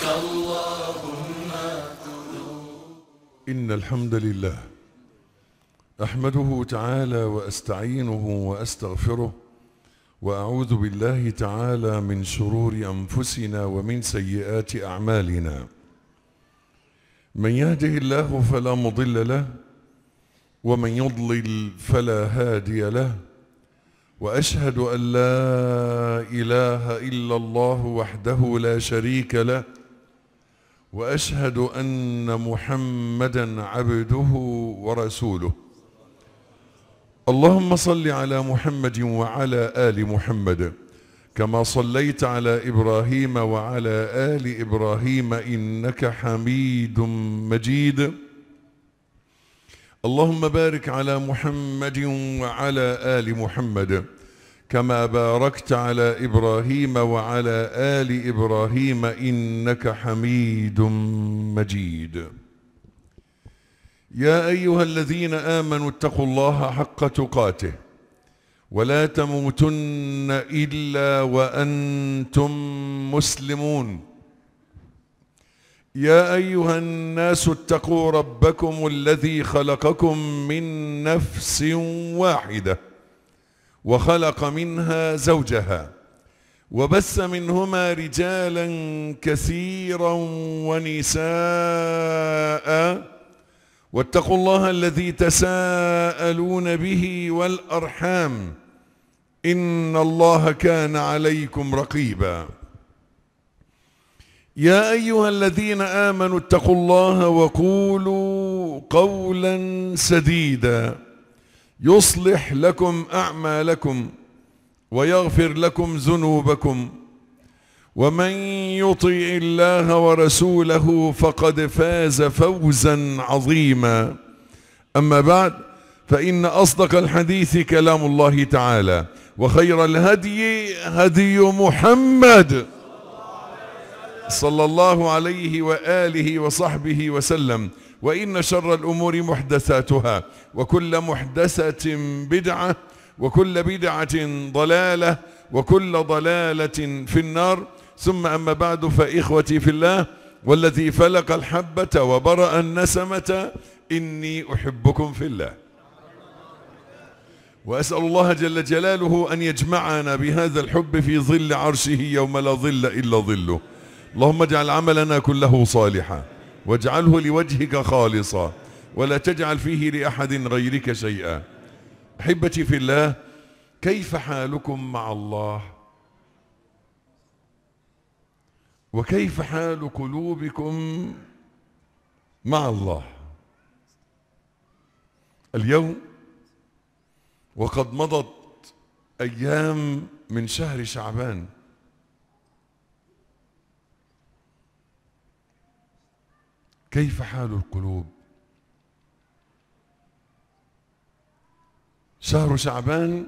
إن الحمد لله أحمده تعالى وأستعينه وأستغفره وأعوذ بالله تعالى من شرور أنفسنا ومن سيئات أعمالنا من يهده الله فلا مضل له ومن يضلل فلا هادي له وأشهد أن لا إله إلا الله وحده لا شريك له واشهد ان محمدا عبده ورسوله اللهم صل على محمد وعلى ال محمد كما صليت على ابراهيم وعلى ال ابراهيم انك حميد مجيد اللهم بارك على محمد وعلى ال محمد كما باركت على ابراهيم وعلى ال ابراهيم انك حميد مجيد يا ايها الذين امنوا اتقوا الله حق تقاته ولا تموتن الا وانتم مسلمون يا ايها الناس اتقوا ربكم الذي خلقكم من نفس واحده وخلق منها زوجها وبث منهما رجالا كثيرا ونساء واتقوا الله الذي تساءلون به والارحام ان الله كان عليكم رقيبا يا ايها الذين امنوا اتقوا الله وقولوا قولا سديدا يصلح لكم اعمالكم ويغفر لكم ذنوبكم ومن يطع الله ورسوله فقد فاز فوزا عظيما اما بعد فان اصدق الحديث كلام الله تعالى وخير الهدي هدي محمد صلى الله عليه واله وصحبه وسلم وإن شر الأمور محدثاتها وكل محدثة بدعة وكل بدعة ضلالة وكل ضلالة في النار ثم أما بعد فإخوتي في الله والذي فلق الحبة وبرأ النسمة إني أحبكم في الله وأسأل الله جل جلاله أن يجمعنا بهذا الحب في ظل عرشه يوم لا ظل إلا ظله اللهم اجعل عملنا كله صالحا واجعله لوجهك خالصا ولا تجعل فيه لأحد غيرك شيئا أحبتي في الله كيف حالكم مع الله وكيف حال قلوبكم مع الله اليوم وقد مضت أيام من شهر شعبان كيف حال القلوب شهر شعبان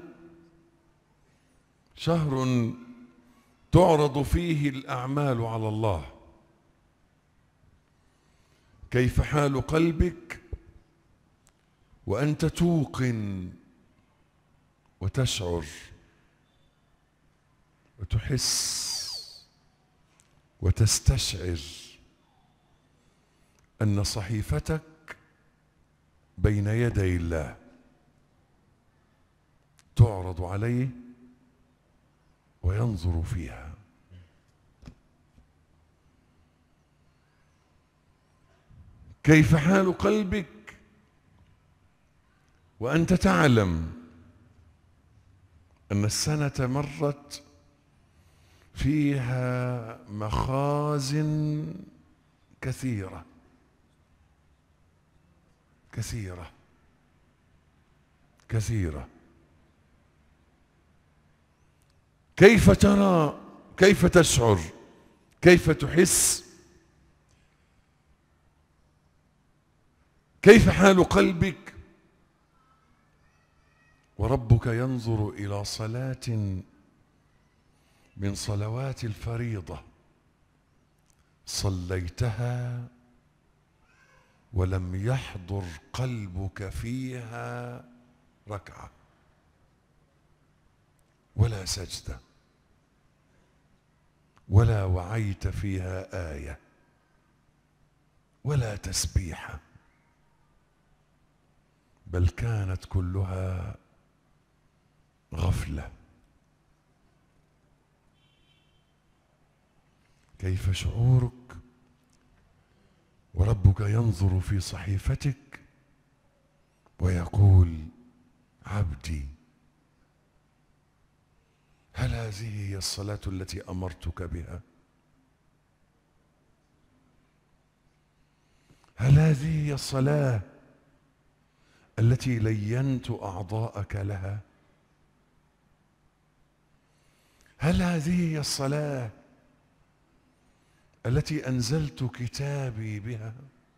شهر تعرض فيه الأعمال على الله كيف حال قلبك وأنت توقن وتشعر وتحس وتستشعر أن صحيفتك بين يدي الله تعرض عليه وينظر فيها كيف حال قلبك وأنت تعلم أن السنة مرت فيها مخازن كثيره كثيرة كثيرة كيف ترى كيف تشعر كيف تحس كيف حال قلبك وربك ينظر إلى صلاة من صلوات الفريضة صليتها ولم يحضر قلبك فيها ركعة ولا سجدة ولا وعيت فيها آية ولا تسبيحه بل كانت كلها غفله كيف شعورك وربك ينظر في صحيفتك ويقول عبدي هل هذه هي الصلاه التي امرتك بها هل هذه هي الصلاه التي لينت اعضاءك لها هل هذه هي الصلاه التي انزلت كتابي بها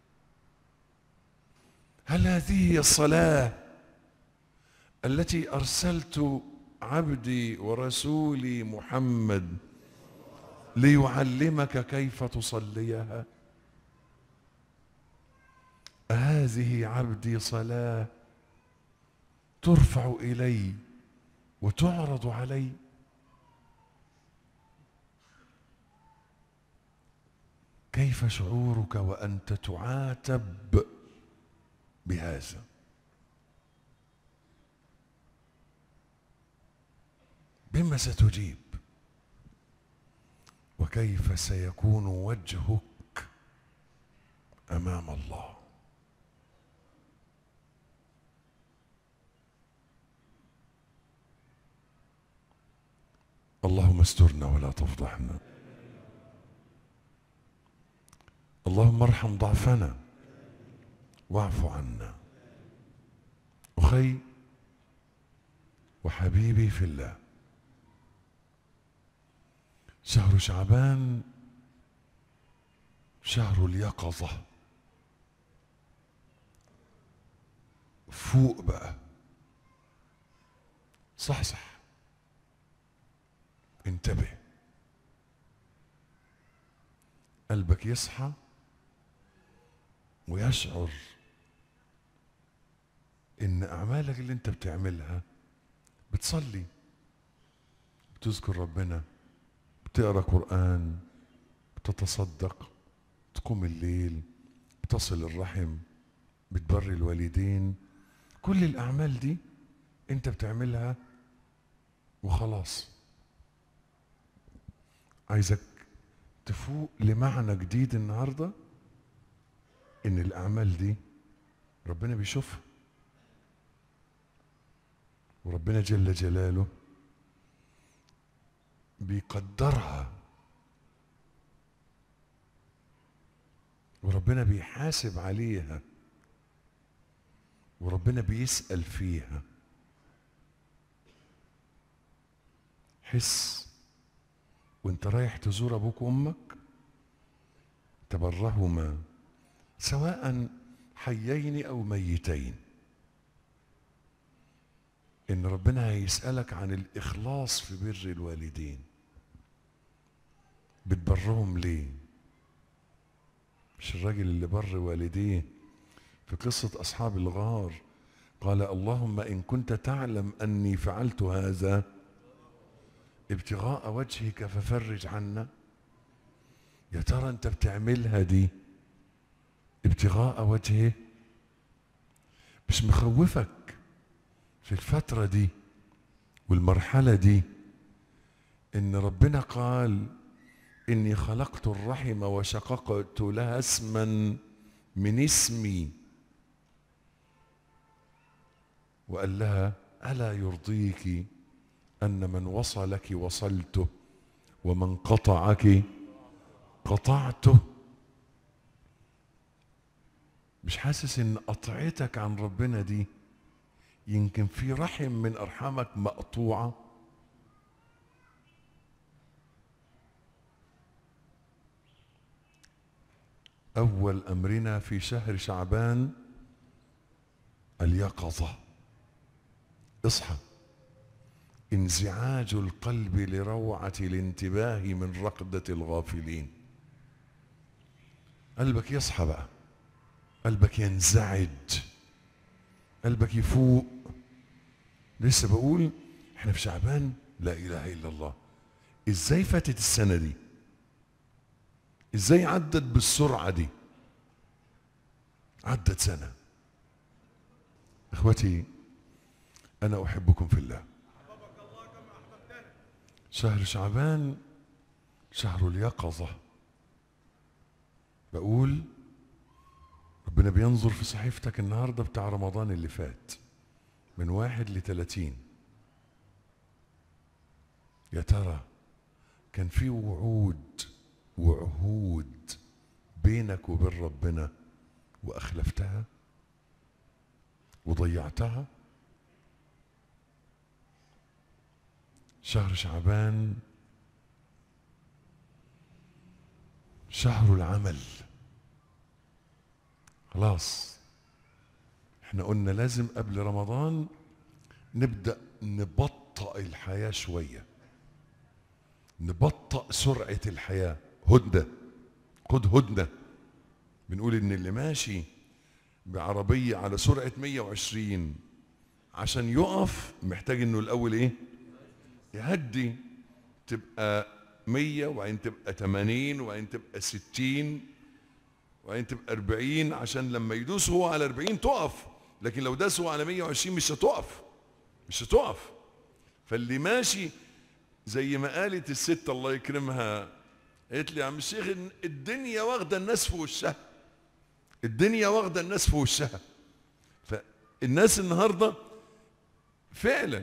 هل هذه هي الصلاه التي ارسلت عبدي ورسولي محمد ليعلمك كيف تصليها هذه عبدي صلاه ترفع الي وتعرض علي كيف شعورك وانت تعاتب بهذا بما ستجيب وكيف سيكون وجهك امام الله اللهم استرنا ولا تفضحنا اللهم ارحم ضعفنا واعف عنا اخي وحبيبي في الله شهر شعبان شهر اليقظه فوق بقى صح صح انتبه قلبك يصحى ويشعر ان اعمالك اللي انت بتعملها بتصلي بتذكر ربنا بتقرا قران بتتصدق تقوم الليل بتصل الرحم بتبر الوالدين كل الاعمال دي انت بتعملها وخلاص عايزك تفوق لمعنى جديد النهارده ان الاعمال دي ربنا بيشوفها وربنا جل جلاله بيقدرها وربنا بيحاسب عليها وربنا بيسأل فيها حس وانت رايح تزور ابوك وامك تبرهما سواء حيين او ميتين ان ربنا هيسالك عن الاخلاص في بر الوالدين بتبرهم ليه مش الراجل اللي بر والديه في قصه اصحاب الغار قال اللهم ان كنت تعلم اني فعلت هذا ابتغاء وجهك ففرج عنا يا ترى انت بتعملها دي ابتغاء وجهه مش مخوفك في الفترة دي والمرحلة دي إن ربنا قال إني خلقت الرحم وشققت لها اسما من اسمي وقال لها ألا يرضيك أن من وصلك وصلته ومن قطعك قطعته مش حاسس ان قطعتك عن ربنا دي يمكن في رحم من ارحامك مقطوعه اول امرنا في شهر شعبان اليقظه اصحى انزعاج القلب لروعه الانتباه من رقده الغافلين قلبك يصحى بقى قلبك ينزعج قلبك يفوق لسه بقول احنا في شعبان لا اله الا الله ازاي فاتت السنه دي ازاي عدت بالسرعه دي عدت سنة اخوتي انا احبكم في الله شهر شعبان شهر اليقظة بقول ربنا بينظر في صحيفتك النهاردة بتاع رمضان اللي فات من واحد لثلاثين يا ترى كان في وعود وعهود بينك وبين ربنا واخلفتها وضيعتها شهر شعبان شهر العمل خلاص احنا قلنا لازم قبل رمضان نبدأ نبطأ الحياة شوية نبطأ سرعة الحياة هدنة خد هدنة بنقول ان اللي ماشي بعربية على سرعة 120 عشان يقف محتاج انه الاول ايه يهدي تبقى 100 وبعدين تبقى 80 وبعدين تبقى 60 وبعدين تبقى 40 عشان لما يدوس هو على 40 تقف لكن لو داس هو على 120 مش هتقف مش هتقف فاللي ماشي زي ما قالت الست الله يكرمها قالت لي يا عم الشيخ الدنيا واخده الناس في وشها الدنيا واخده الناس في وشها فالناس النهارده فعلا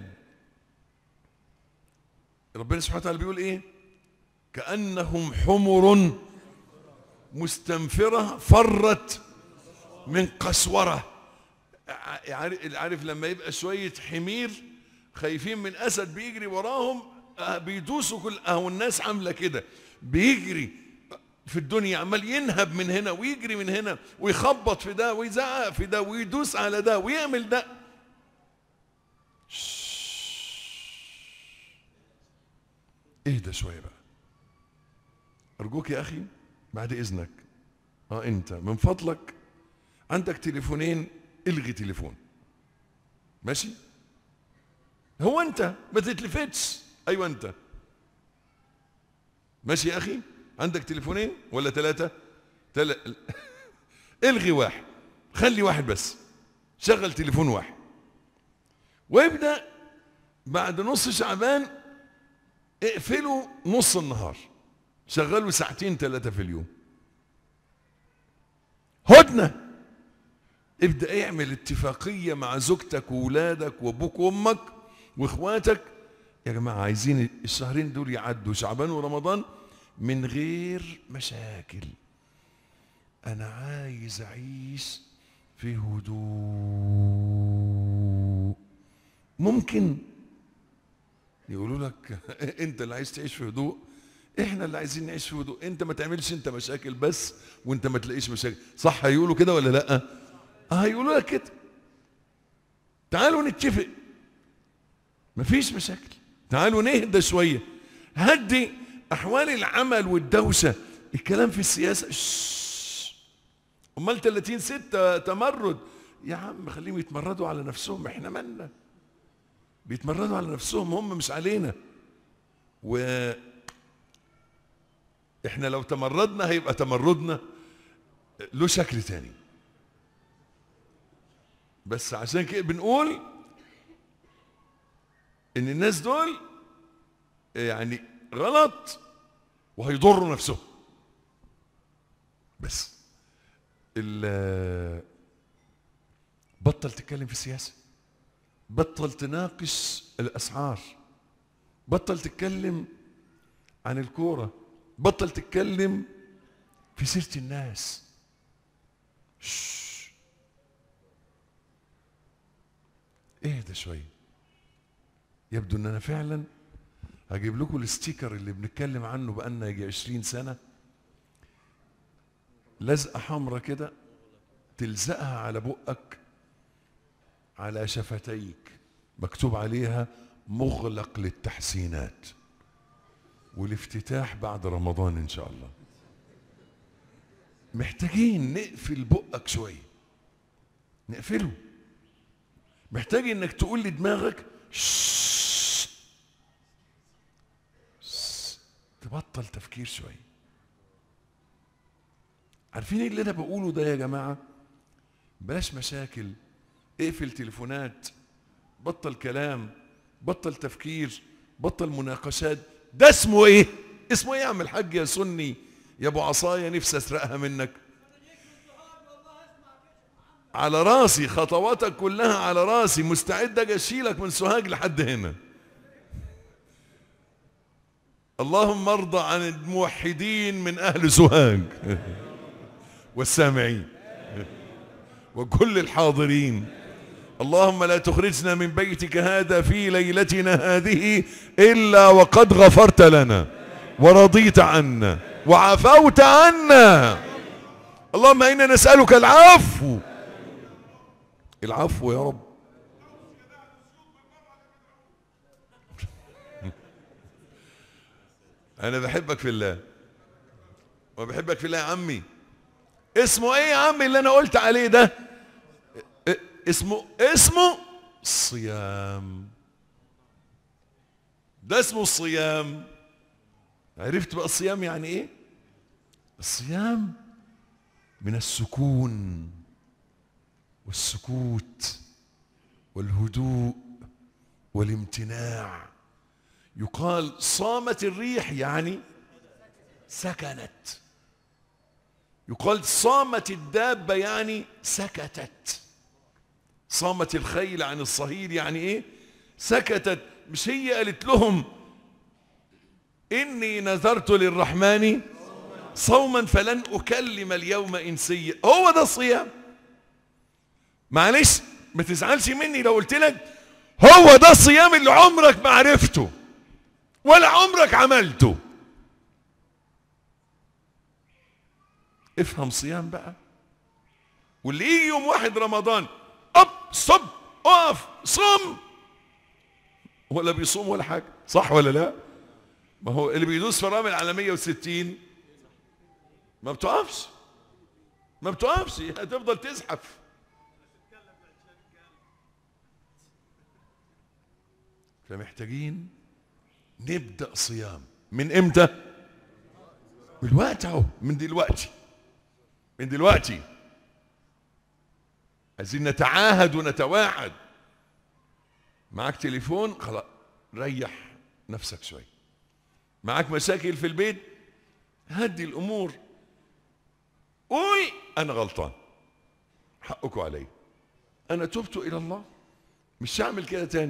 ربنا سبحانه وتعالى بيقول ايه كانهم حمر مستنفره فرت من قسوره عارف لما يبقى شويه حمير خايفين من اسد بيجري وراهم بيدوسوا كل اهو الناس عامله كده بيجري في الدنيا عمال ينهب من هنا ويجري من هنا ويخبط في ده ويزعق في ده ويدوس على ده ويعمل ده اهدى شويه بقى ارجوك يا اخي بعد اذنك اه انت من فضلك عندك تليفونين الغي تليفون ماشي هو انت ما تتلفتش ايوه انت ماشي يا اخي عندك تليفونين ولا ثلاثة تل... الغي واحد خلي واحد بس شغل تليفون واحد وابدأ بعد نص شعبان اقفله نص النهار شغله ساعتين ثلاثة في اليوم هدنة ابدأ اعمل اتفاقية مع زوجتك وولادك وابوك وامك واخواتك يا جماعة عايزين الشهرين دول يعدوا شعبان ورمضان من غير مشاكل انا عايز اعيش في هدوء ممكن يقولوا لك انت اللي عايز تعيش في هدوء احنا اللي عايزين نعيش في هدوء انت ما تعملش انت مشاكل بس وانت ما تلاقيش مشاكل صح هيقولوا كده ولا لا اه هيقولوا لك كده تعالوا نتفق مفيش مشاكل تعالوا نهدى شويه هدي احوال العمل والدوشه الكلام في السياسه امال 30 6 تمرد يا عم خليهم يتمردوا على نفسهم احنا مالنا بيتمردوا على نفسهم هم مش علينا و احنا لو تمردنا هيبقى تمردنا له شكل تاني بس عشان كده بنقول ان الناس دول يعني غلط وهيضروا نفسهم بس بطل تتكلم في السياسه بطل تناقش الاسعار بطل تتكلم عن الكوره بطل تتكلم في سيره الناس شش. اهدى شويه يبدو ان انا فعلا هجيب لكم الستيكر اللي بنتكلم عنه بقالنا يجي 20 سنه لزقه حمراء كده تلزقها على بقك على شفتيك مكتوب عليها مغلق للتحسينات والافتتاح بعد رمضان ان شاء الله محتاجين نقفل بقك شويه نقفله محتاج انك تقول لدماغك شش شش تبطل تفكير شويه عارفين ايه اللي انا بقوله ده يا جماعه بلاش مشاكل اقفل تليفونات بطل كلام بطل تفكير بطل مناقشات ده اسمه ايه اسمه ايه يا عم الحاج يا سني يا ابو عصاية نفسي اسرقها منك على راسي خطواتك كلها على راسي مستعد اجي اشيلك من سوهاج لحد هنا اللهم ارضى عن الموحدين من اهل سوهاج والسامعين وكل الحاضرين اللهم لا تخرجنا من بيتك هذا في ليلتنا هذه الا وقد غفرت لنا ورضيت عنا وعفوت عنا اللهم انا نسالك العفو العفو يا رب انا بحبك في الله وبحبك في الله يا عمي اسمه ايه يا عمي اللي انا قلت عليه ده ا- اسمه اسمه الصيام ده اسمه الصيام عرفت بقى الصيام يعني ايه الصيام من السكون والسكوت والهدوء والامتناع يقال صامت الريح يعني سكنت يقال صامت الدابة يعني سكتت صامت الخيل عن الصهيل يعني ايه سكتت مش هي قالت لهم اني نذرت للرحمن صوما فلن اكلم اليوم انسيا هو ده الصيام معلش ما تزعلش مني لو قلت لك هو ده الصيام اللي عمرك ما عرفته ولا عمرك عملته افهم صيام بقى واللي يجي يوم واحد رمضان اب صب اقف صم ولا بيصوم ولا حاجه صح ولا لا ما هو اللي بيدوس في الرامي على 160 ما بتقفش ما بتقفش هتفضل تزحف فمحتاجين نبدأ صيام من امتى من الوقت اهو من دلوقتي من دلوقتي عايزين نتعاهد ونتواعد معاك تليفون خلاص ريح نفسك شوي معاك مشاكل في البيت هدي الامور قول انا غلطان حقكم علي انا تبت الى الله مش هعمل كده تاني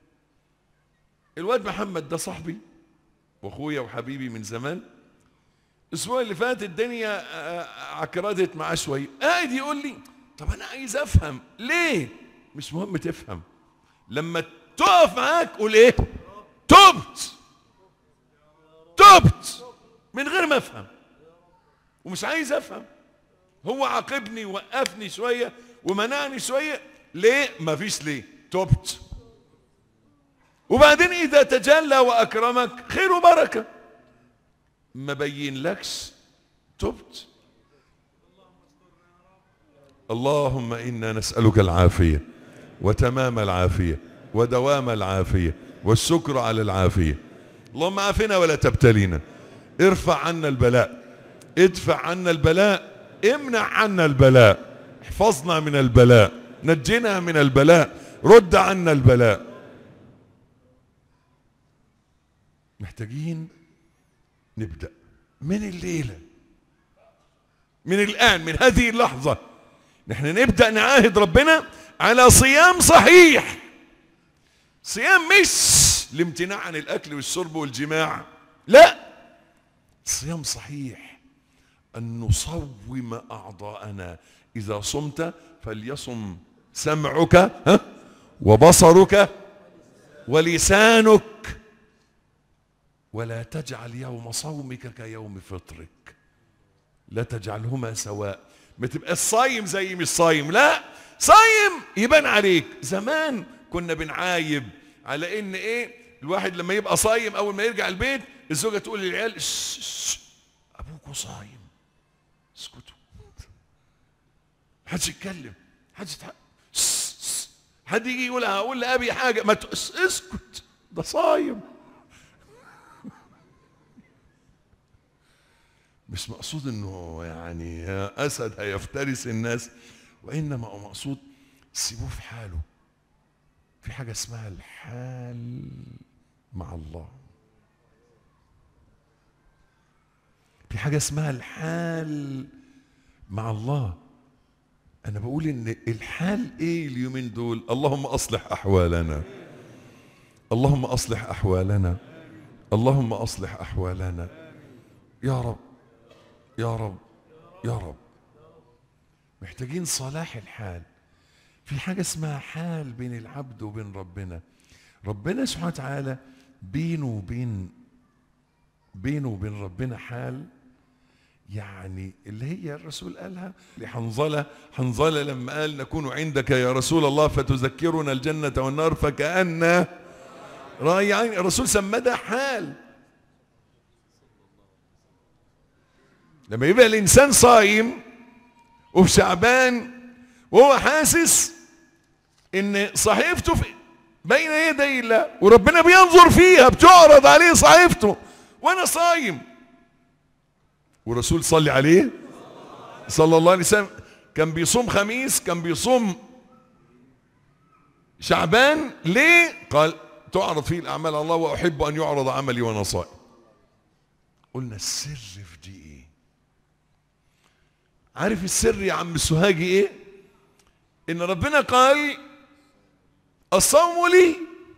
الواد محمد ده صاحبي واخويا وحبيبي من زمان الاسبوع اللي فات الدنيا آه، عكردت معاه شويه قاعد يقول لي طب انا عايز افهم ليه مش مهم تفهم لما تقف معاك قول ايه تبت تبت من غير ما افهم ومش عايز افهم هو عاقبني ووقفني شويه ومنعني شويه ليه مفيش ليه تبت وبعدين اذا تجلى واكرمك خير وبركه ما بينلكش تبت اللهم انا نسالك العافيه وتمام العافيه ودوام العافيه والشكر على العافيه اللهم عافنا ولا تبتلينا ارفع عنا البلاء ادفع عنا البلاء امنع عنا البلاء احفظنا من البلاء نجنا من البلاء رد عنا البلاء محتاجين نبدأ من الليلة من الآن من هذه اللحظة نحن نبدأ نعاهد ربنا على صيام صحيح صيام مش الامتناع عن الأكل والشرب والجماع لا صيام صحيح أن نصوم أعضاءنا إذا صمت فليصم سمعك ها وبصرك ولسانك ولا تجعل يوم صومك كيوم فطرك لا تجعلهما سواء ما تبقى الصايم زي مش صايم لا صايم يبان عليك زمان كنا بنعايب على ان ايه الواحد لما يبقى صايم اول ما يرجع البيت الزوجه تقول للعيال "شش، شش، ابوكوا صايم اسكتوا محدش يتكلم محدش يتح... شش، شش. حد يجي يقول هقول لابي حاجه ما ت... اسكت ده صايم مش مقصود انه يعني يا اسد هيفترس الناس وإنما هو مقصود سيبوه في حاله في حاجة اسمها الحال مع الله في حاجة اسمها الحال مع الله أنا بقول إن الحال إيه اليومين دول اللهم أصلح أحوالنا اللهم أصلح أحوالنا اللهم أصلح أحوالنا يا رب يا رب يا رب محتاجين صلاح الحال في حاجة اسمها حال بين العبد وبين ربنا ربنا سبحانه وتعالى بينه وبين بينه وبين ربنا حال يعني اللي هي الرسول قالها لحنظلة حنظلة لما قال نكون عندك يا رسول الله فتذكرنا الجنة والنار فكأن رأي عين الرسول سمى ده حال لما يبقى الإنسان صايم وفي شعبان وهو حاسس ان صحيفته في بين يدي الله وربنا بينظر فيها بتعرض عليه صحيفته وانا صايم والرسول صلي عليه صلى الله عليه وسلم كان بيصوم خميس كان بيصوم شعبان ليه قال تعرض فيه الاعمال الله واحب ان يعرض عملي وانا صائم قلنا السر في دي ايه عارف السر يا عم السهاجي ايه ان ربنا قال الصوم لي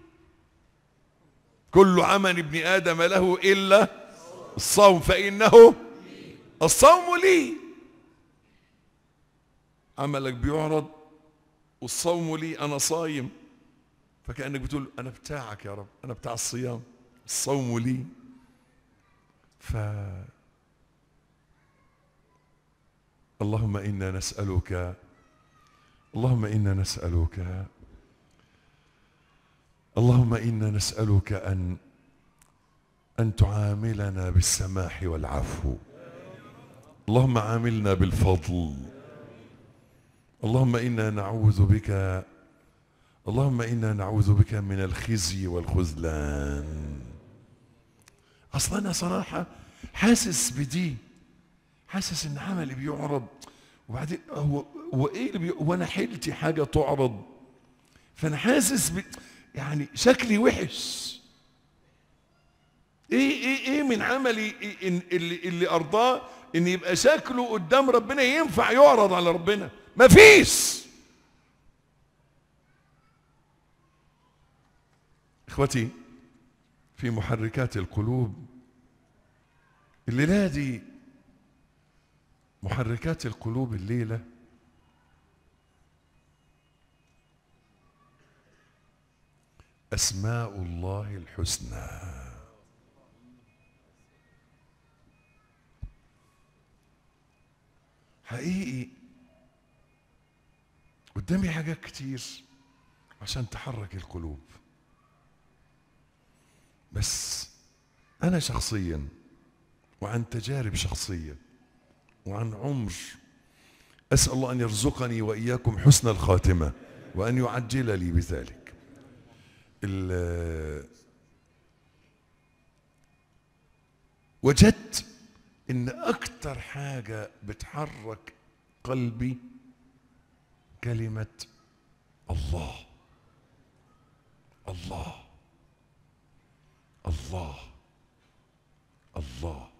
كل عمل ابن ادم له الا الصوم فانه الصوم لي عملك بيعرض والصوم لي انا صايم فكانك بتقول انا بتاعك يا رب انا بتاع الصيام الصوم لي ف اللهم انا نسالك اللهم انا نسالك اللهم انا نسالك ان ان تعاملنا بالسماح والعفو اللهم عاملنا بالفضل اللهم انا نعوذ بك اللهم انا نعوذ بك من الخزي والخذلان اصلا انا صراحه حاسس بدي حاسس ان عملي بيعرض وبعدين هو هو ايه اللي بي... وانا حيلتي حاجه تعرض فانا حاسس ب... يعني شكلي وحش ايه ايه ايه من عملي إيه إن اللي اللي ارضاه ان يبقى شكله قدام ربنا ينفع يعرض على ربنا مفيش اخوتي في محركات القلوب الليله دي محركات القلوب الليله اسماء الله الحسنى حقيقي قدامي حاجات كتير عشان تحرك القلوب بس انا شخصيا وعن تجارب شخصيه وعن عمر اسال الله ان يرزقني واياكم حسن الخاتمه وان يعجل لي بذلك وجدت ان اكتر حاجه بتحرك قلبي كلمه الله الله الله الله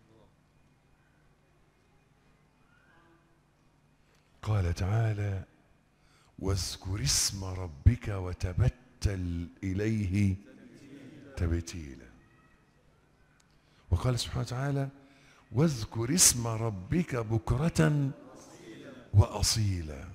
قال تعالى واذكر اسم ربك وتبتل اليه تبتيلا وقال سبحانه وتعالى واذكر اسم ربك بكرة وأصيلا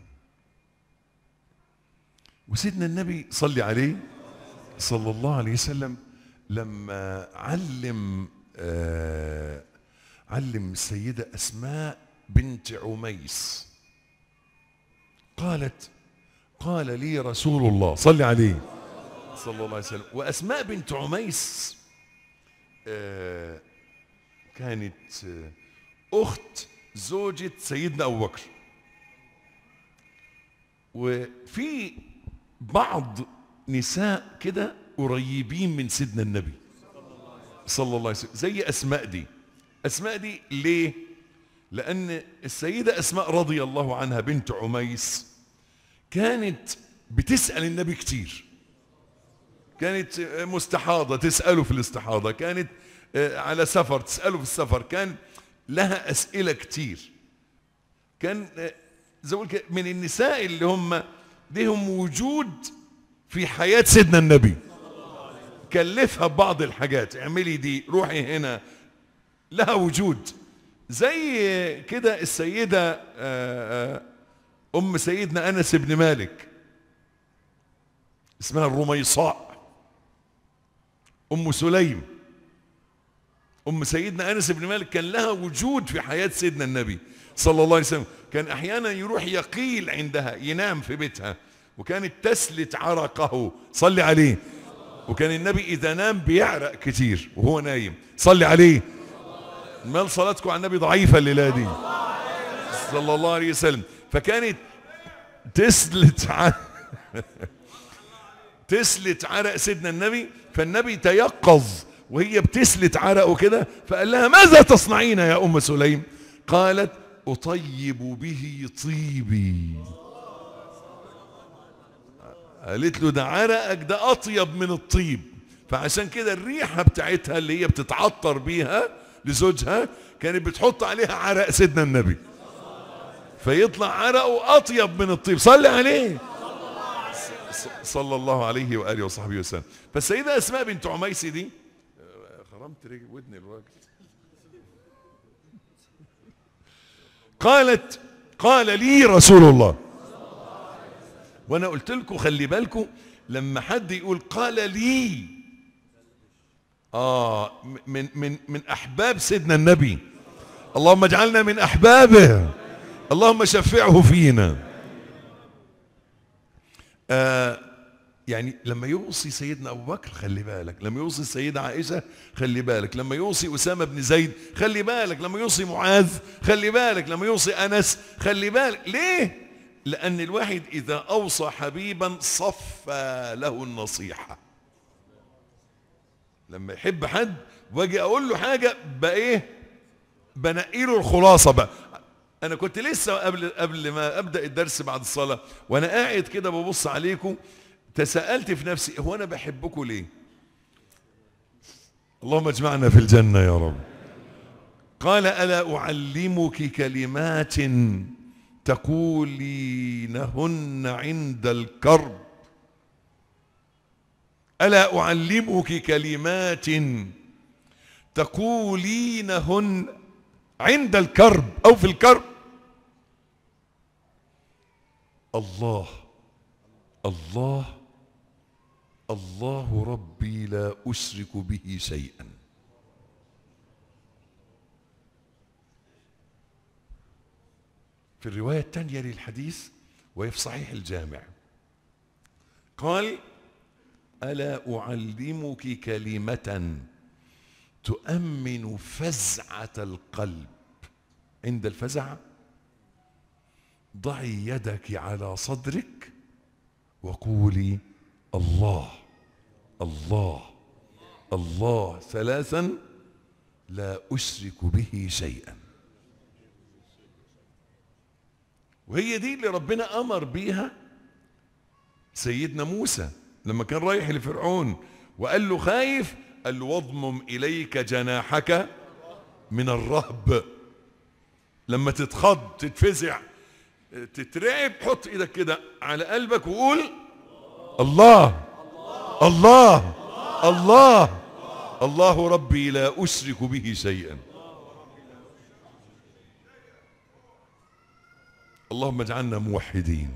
وسيدنا النبي صلي عليه صلى الله عليه وسلم لما علم آه علم السيدة أسماء بنت عميس قالت قال لي رسول الله صلي عليه صلى الله عليه وسلم وأسماء بنت عميس آه كانت آه أخت زوجة سيدنا أبو بكر وفي بعض نساء كده قريبين من سيدنا النبي صلى الله عليه وسلم زي أسماء دي أسماء دي ليه لأن السيدة أسماء رضي الله عنها بنت عميس كانت بتسأل النبي كتير كانت مستحاضة تسأله في الاستحاضة كانت على سفر تسأله في السفر كان لها أسئلة كتير كان زي ما من النساء اللي هم لهم وجود في حياة سيدنا النبي كلفها ببعض الحاجات اعملي دي روحي هنا لها وجود زي كده السيدة أم سيدنا أنس بن مالك اسمها الرميصاء أم سليم أم سيدنا أنس بن مالك كان لها وجود في حياة سيدنا النبي صلى الله عليه وسلم كان أحيانا يروح يقيل عندها ينام في بيتها وكانت تسلت عرقه صلي عليه وكان النبي إذا نام بيعرق كتير وهو نايم صلي عليه مال صلاتكم على النبي ضعيفة الليلة دي صلى الله عليه وسلم فكانت تسلت عرق تسلت عرق سيدنا النبي فالنبي تيقظ وهي بتسلت عرقه كده فقال لها ماذا تصنعين يا أم سليم قالت أطيب به طيبي قالت له ده عرقك ده أطيب من الطيب فعشان كده الريحة بتاعتها اللي هي بتتعطر بيها لزوجها كانت بتحط عليها عرق سيدنا النبي فيطلع عرقه أطيب من الطيب صلي عليه صلى الله عليه وآله وصحبه وسلم فالسيدة أسماء بنت عميس دي خرمت رجل ودني الراجل قالت قال لي رسول الله وانا قلت لكم خلي بالكم لما حد يقول قال لي اه من من من احباب سيدنا النبي اللهم اجعلنا من احبابه اللهم شفعه فينا آه يعني لما يوصي سيدنا ابو بكر خلي بالك لما يوصي السيده عائشه خلي بالك لما يوصي اسامه بن زيد خلي بالك لما يوصي معاذ خلي بالك لما يوصي انس خلي بالك ليه لان الواحد اذا اوصى حبيبا صفى له النصيحه لما يحب حد واجي اقول له حاجه بقى ايه بنقي له الخلاصه بقى انا كنت لسه قبل قبل ما ابدا الدرس بعد الصلاه وانا قاعد كده ببص عليكم تساءلت في نفسي هو انا بحبكم ليه اللهم اجمعنا في الجنه يا رب قال الا اعلمك كلمات تقولينهن عند الكرب الا اعلمك كلمات تقولينهن عند الكرب او في الكرب الله الله الله ربي لا أشرك به شيئا في الرواية الثانية للحديث وهي في صحيح الجامع قال ألا أعلمك كلمة تؤمن فزعة القلب عند الفزع ضعي يدك على صدرك وقولي الله الله الله ثلاثا لا أشرك به شيئا وهي دي اللي ربنا أمر بيها سيدنا موسى لما كان رايح لفرعون وقال له خايف قال له واضمم إليك جناحك من الرهب لما تتخض تتفزع تترعب حط ايدك كده على قلبك وقول الله الله الله الله ربي لا أشرك به شيئا اللهم اجعلنا موحدين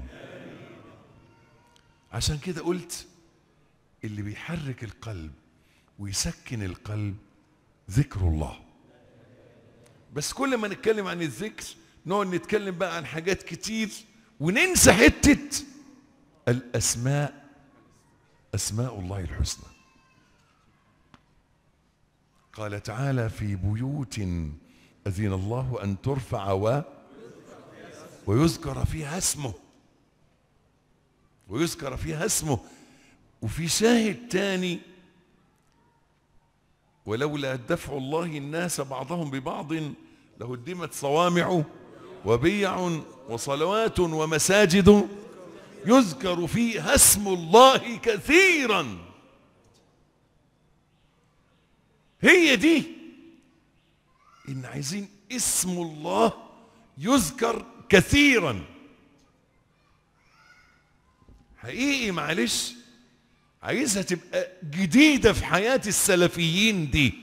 عشان كده قلت اللي بيحرك القلب ويسكن القلب ذكر الله بس كل ما نتكلم عن الذكر نقعد نتكلم بقى عن حاجات كتير وننسى حتة الأسماء أسماء الله الحسنى قال تعالى في بيوت أذن الله أن ترفع و ويذكر فيها اسمه ويذكر فيها اسمه وفي شاهد تاني ولولا دفع الله الناس بعضهم ببعض لهدمت صوامع وبيع وصلوات ومساجد يذكر فيها اسم الله كثيرا هي دي ان عايزين اسم الله يذكر كثيرا حقيقي معلش عايزها تبقى جديدة في حياة السلفيين دي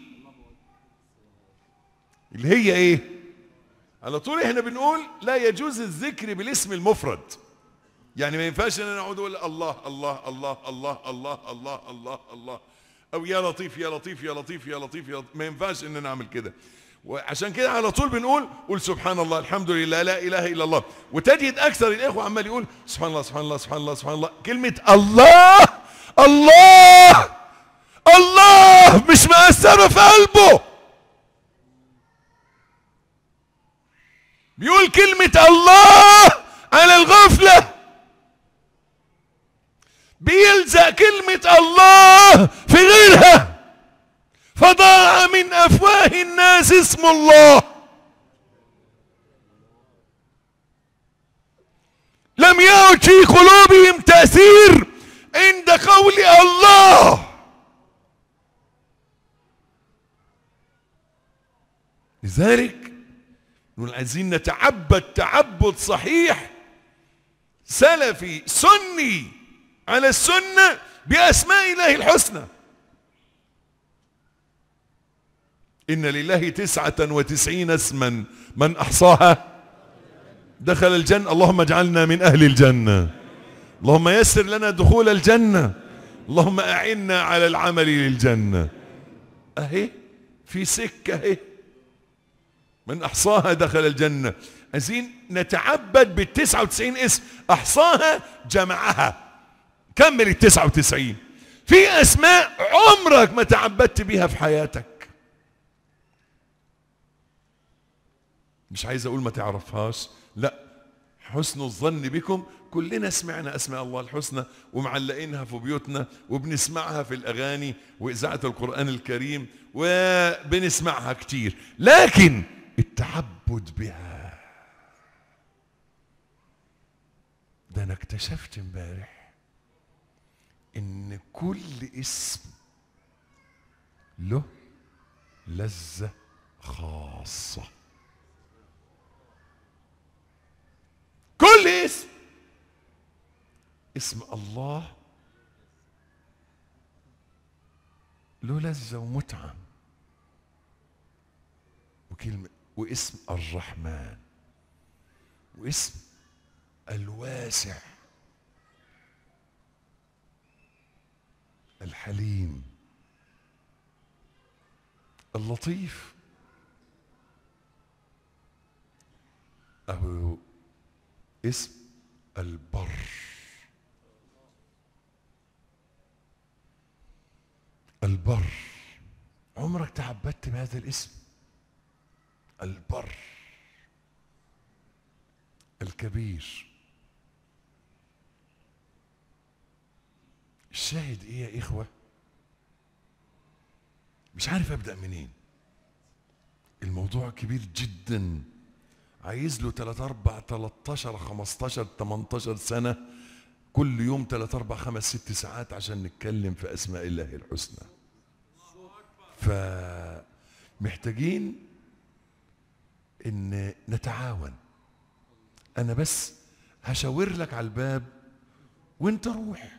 اللي هي ايه على طول احنا بنقول لا يجوز الذكر بالاسم المفرد يعني ما ينفعش ان انا اقعد اقول الله الله الله الله الله الله الله الله او يا لطيف يا لطيف يا لطيف يا لطيف يا لطيف ما ينفعش ان انا اعمل كده وعشان كده على طول بنقول قول سبحان الله الحمد لله لا اله الا الله وتجد اكثر الاخوه عمال يقول سبحان الله سبحان الله سبحان الله سبحان الله كلمه الله الله الله مش مأثرة في قلبه بيقول كلمة الله على الغفلة بيلزق كلمة الله في غيرها فضاع من أفواه الناس اسم الله لم يعد في قلوبهم تأثير عند قول الله لذلك نقول عايزين نتعبد تعبد صحيح سلفي سني على السنة بأسماء الله الحسنى إن لله تسعة وتسعين اسما من أحصاها دخل الجنة اللهم اجعلنا من أهل الجنة اللهم يسر لنا دخول الجنة اللهم أعنا على العمل للجنة أهي في سكة أهي من أحصاها دخل الجنة عايزين نتعبد بالتسعة وتسعين اسم أحصاها جمعها كمل التسعة وتسعين في أسماء عمرك ما تعبدت بيها في حياتك مش عايز أقول ما تعرفهاش لا حسن الظن بكم كلنا سمعنا أسماء الله الحسنى ومعلقينها في بيوتنا وبنسمعها في الأغاني وإذاعة القرآن الكريم وبنسمعها كتير لكن التعبد بها ده أنا اكتشفت امبارح إن كل اسم له لذة خاصة كل اسم اسم الله له لذة ومتعة وكلمة واسم الرحمن واسم الواسع الحليم اللطيف أهو اسم البر البر عمرك تعبدت بهذا الاسم البر الكبير الشاهد ايه يا اخوه مش عارف ابدا منين الموضوع كبير جدا عايز له 3 4 13 15 18 سنه كل يوم 3 4 5 6 ساعات عشان نتكلم في اسماء الله الحسنى فمحتاجين ان نتعاون انا بس هشاور لك على الباب وانت روح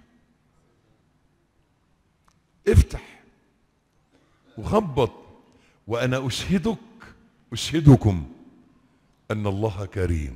افتح وخبط وانا اشهدك اشهدكم ان الله كريم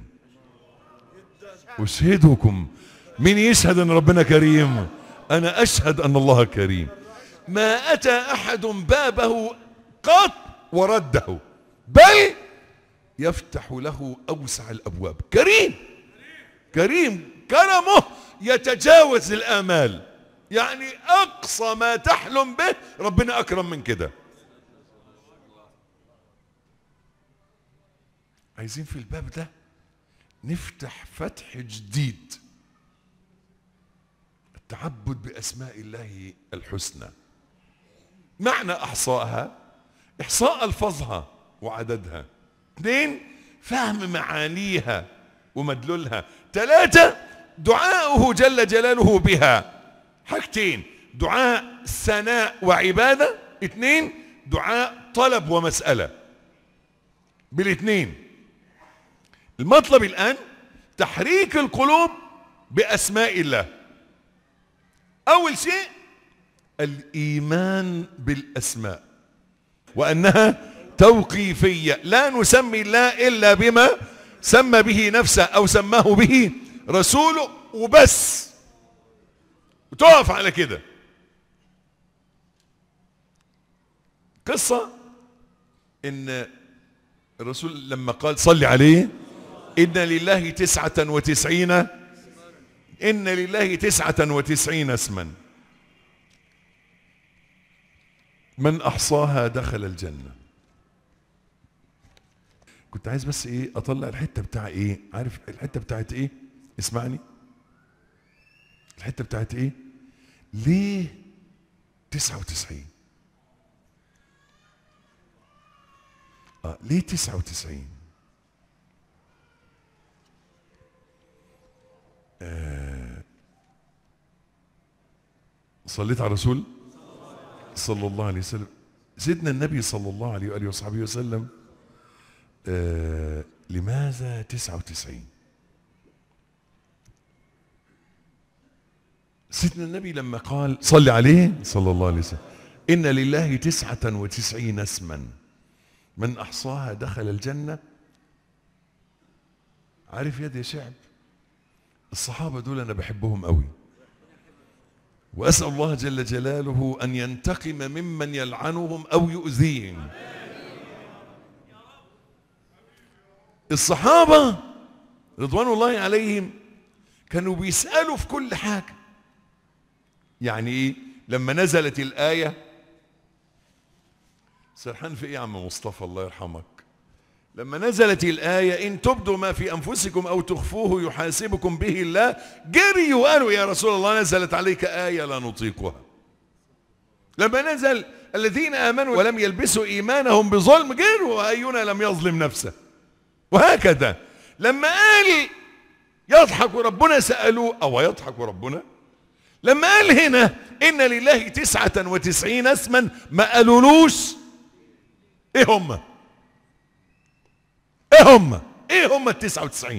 اشهدكم مين يشهد ان ربنا كريم انا اشهد ان الله كريم ما اتى احد بابه قط ورده بل يفتح له اوسع الابواب كريم كريم كرمه يتجاوز الامال يعني اقصى ما تحلم به ربنا اكرم من كده عايزين في الباب ده نفتح فتح جديد التعبد باسماء الله الحسنى معنى احصائها احصاء الفاظها وعددها اثنين فهم معانيها ومدلولها ثلاثة دعاؤه جل جلاله بها حاجتين دعاء ثناء وعبادة اثنين دعاء طلب ومسألة بالاثنين المطلب الآن تحريك القلوب بأسماء الله أول شيء الإيمان بالأسماء وأنها توقيفية لا نسمي الله إلا بما سمى به نفسه أو سماه به رسوله وبس وتقف على كده قصة إن الرسول لما قال صل عليه إن لله تسعة وتسعين إن لله تسعة وتسعين اسما من أحصاها دخل الجنة كنت عايز بس ايه اطلع الحته بتاع ايه عارف الحته بتاعت ايه اسمعني الحته بتاعت ايه ليه 99 اه ليه 99 آه صليت على الرسول صلى الله عليه وسلم سيدنا النبي صلى الله عليه وآله وصحبه وسلم آه لماذا تسعة وتسعين سيدنا النبي لما قال صلي عليه صلى الله عليه وسلم إن لله تسعة وتسعين اسما من أحصاها دخل الجنة عارف يد يا شعب الصحابة دول أنا بحبهم قوي وأسأل الله جل جلاله أن ينتقم ممن يلعنهم أو يؤذيهم الصحابة رضوان الله عليهم كانوا بيسألوا في كل حاجة يعني ايه لما نزلت الآية سرحان في ايه يا عم مصطفى الله يرحمك لما نزلت الآية إن تبدوا ما في أنفسكم أو تخفوه يحاسبكم به الله جري وقالوا يا رسول الله نزلت عليك آية لا نطيقها لما نزل الذين آمنوا ولم يلبسوا إيمانهم بظلم جروا وأينا لم يظلم نفسه وهكذا لما قال يضحك ربنا سألوه أو يضحك ربنا لما قال هنا إن لله تسعة وتسعين اسما ما قالولوش إيه هم إيه هم إيه هم التسعة وتسعين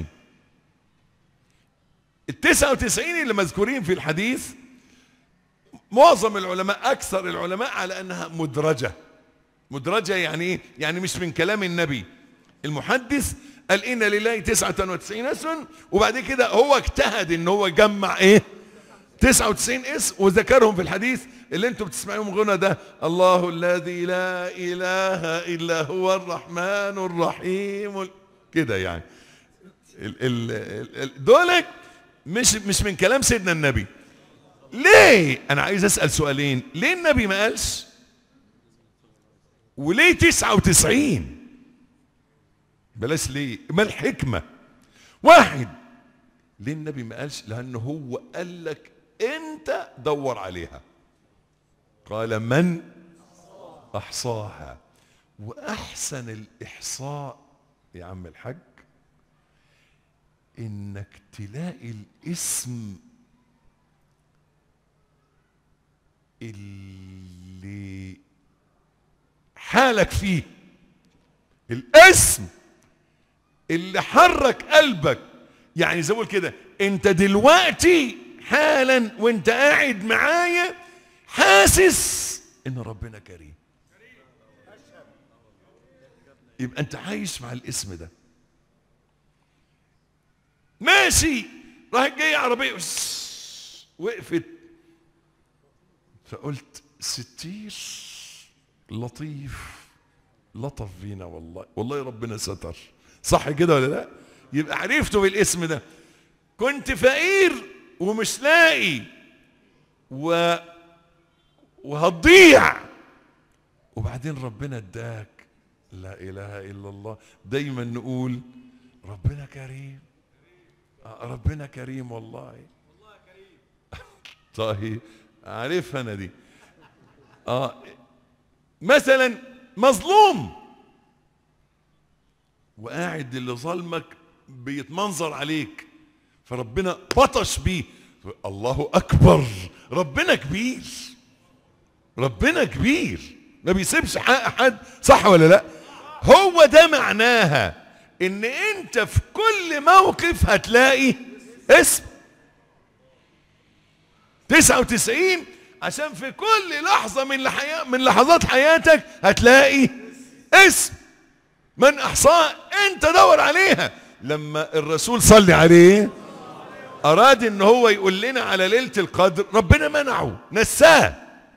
التسعة وتسعين اللي مذكورين في الحديث معظم العلماء أكثر العلماء على أنها مدرجة مدرجة يعني إيه يعني مش من كلام النبي المحدث قال إن لله تسعة وتسعين اسما وبعد كده هو اجتهد ان هو جمع ايه 99 اسم وذكرهم في الحديث اللي انتم بتسمعوهم غنى ده الله الذي لا اله الا هو الرحمن الرحيم كده يعني ال ال ال دول مش مش من كلام سيدنا النبي ليه انا عايز اسال سؤالين ليه النبي ما قالش وليه 99 بلاش ليه ما الحكمه واحد ليه النبي ما قالش لانه هو قال لك انت دور عليها قال من احصاها واحسن الاحصاء يا عم الحاج انك تلاقي الاسم اللي حالك فيه الاسم اللي حرك قلبك يعني زي اقول كده انت دلوقتي حالا وانت قاعد معايا حاسس ان ربنا كريم يبقى انت عايش مع الاسم ده ماشي راح جاي عربية وقفت فقلت ستير لطيف لطف بينا والله والله ربنا ستر صح كده ولا لا يبقى عرفته بالاسم ده كنت فقير ومش لاقي و وهتضيع وبعدين ربنا اداك لا اله الا الله دايما نقول ربنا كريم ربنا كريم والله طيب عارفها انا دي اه مثلا مظلوم وقاعد اللي ظلمك بيتمنظر عليك فربنا بطش بيه الله اكبر ربنا كبير ربنا كبير ما بيسيبش حق حد صح ولا لا هو ده معناها ان انت في كل موقف هتلاقي اسم 99 عشان في كل لحظة من الحياة من لحظات حياتك هتلاقي اسم من احصاء انت دور عليها لما الرسول صلي عليه اراد ان هو يقول لنا على ليلة القدر ربنا منعه نساه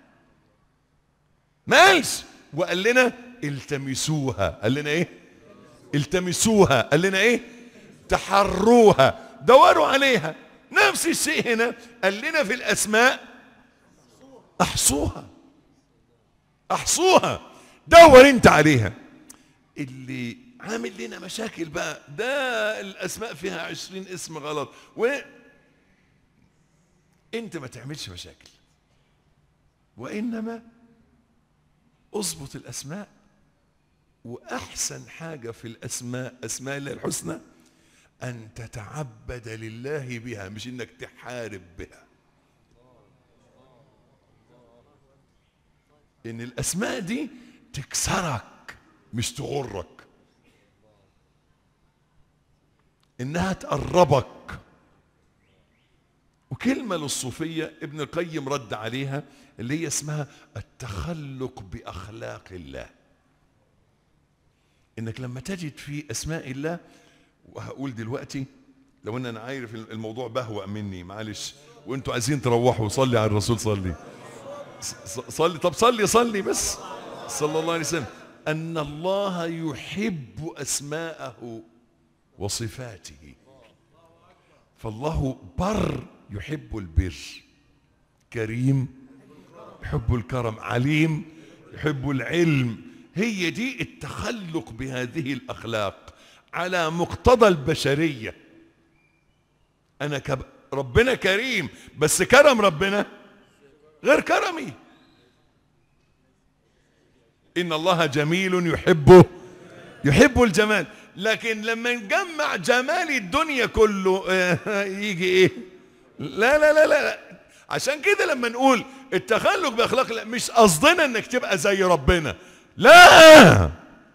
ما قالش وقال لنا التمسوها قال لنا ايه التمسوها قال لنا ايه تحروها دوروا عليها نفس الشيء هنا قال لنا في الاسماء احصوها احصوها دور انت عليها اللي عامل لنا مشاكل بقى ده الاسماء فيها عشرين اسم غلط و انت ما تعملش مشاكل وانما اظبط الاسماء واحسن حاجه في الاسماء اسماء الله الحسنى ان تتعبد لله بها مش انك تحارب بها ان الاسماء دي تكسرك مش تغرك انها تقربك وكلمة للصوفية ابن القيم رد عليها اللي هي اسمها التخلق بأخلاق الله انك لما تجد في اسماء الله وهقول دلوقتي لو ان انا عارف الموضوع بهوأ مني معلش وانتوا عايزين تروحوا صلي على الرسول صلي صلي طب صلي صلي بس صلى الله عليه وسلم ان الله يحب اسماءه وصفاته فالله بر يحب البر كريم يحب الكرم عليم يحب العلم هي دي التخلق بهذه الاخلاق على مقتضى البشريه انا كب... ربنا كريم بس كرم ربنا غير كرمي ان الله جميل يحبه يحب الجمال لكن لما نجمع جمال الدنيا كله يجي ايه لا لا لا لا عشان كده لما نقول التخلق باخلاق لا مش قصدنا انك تبقى زي ربنا لا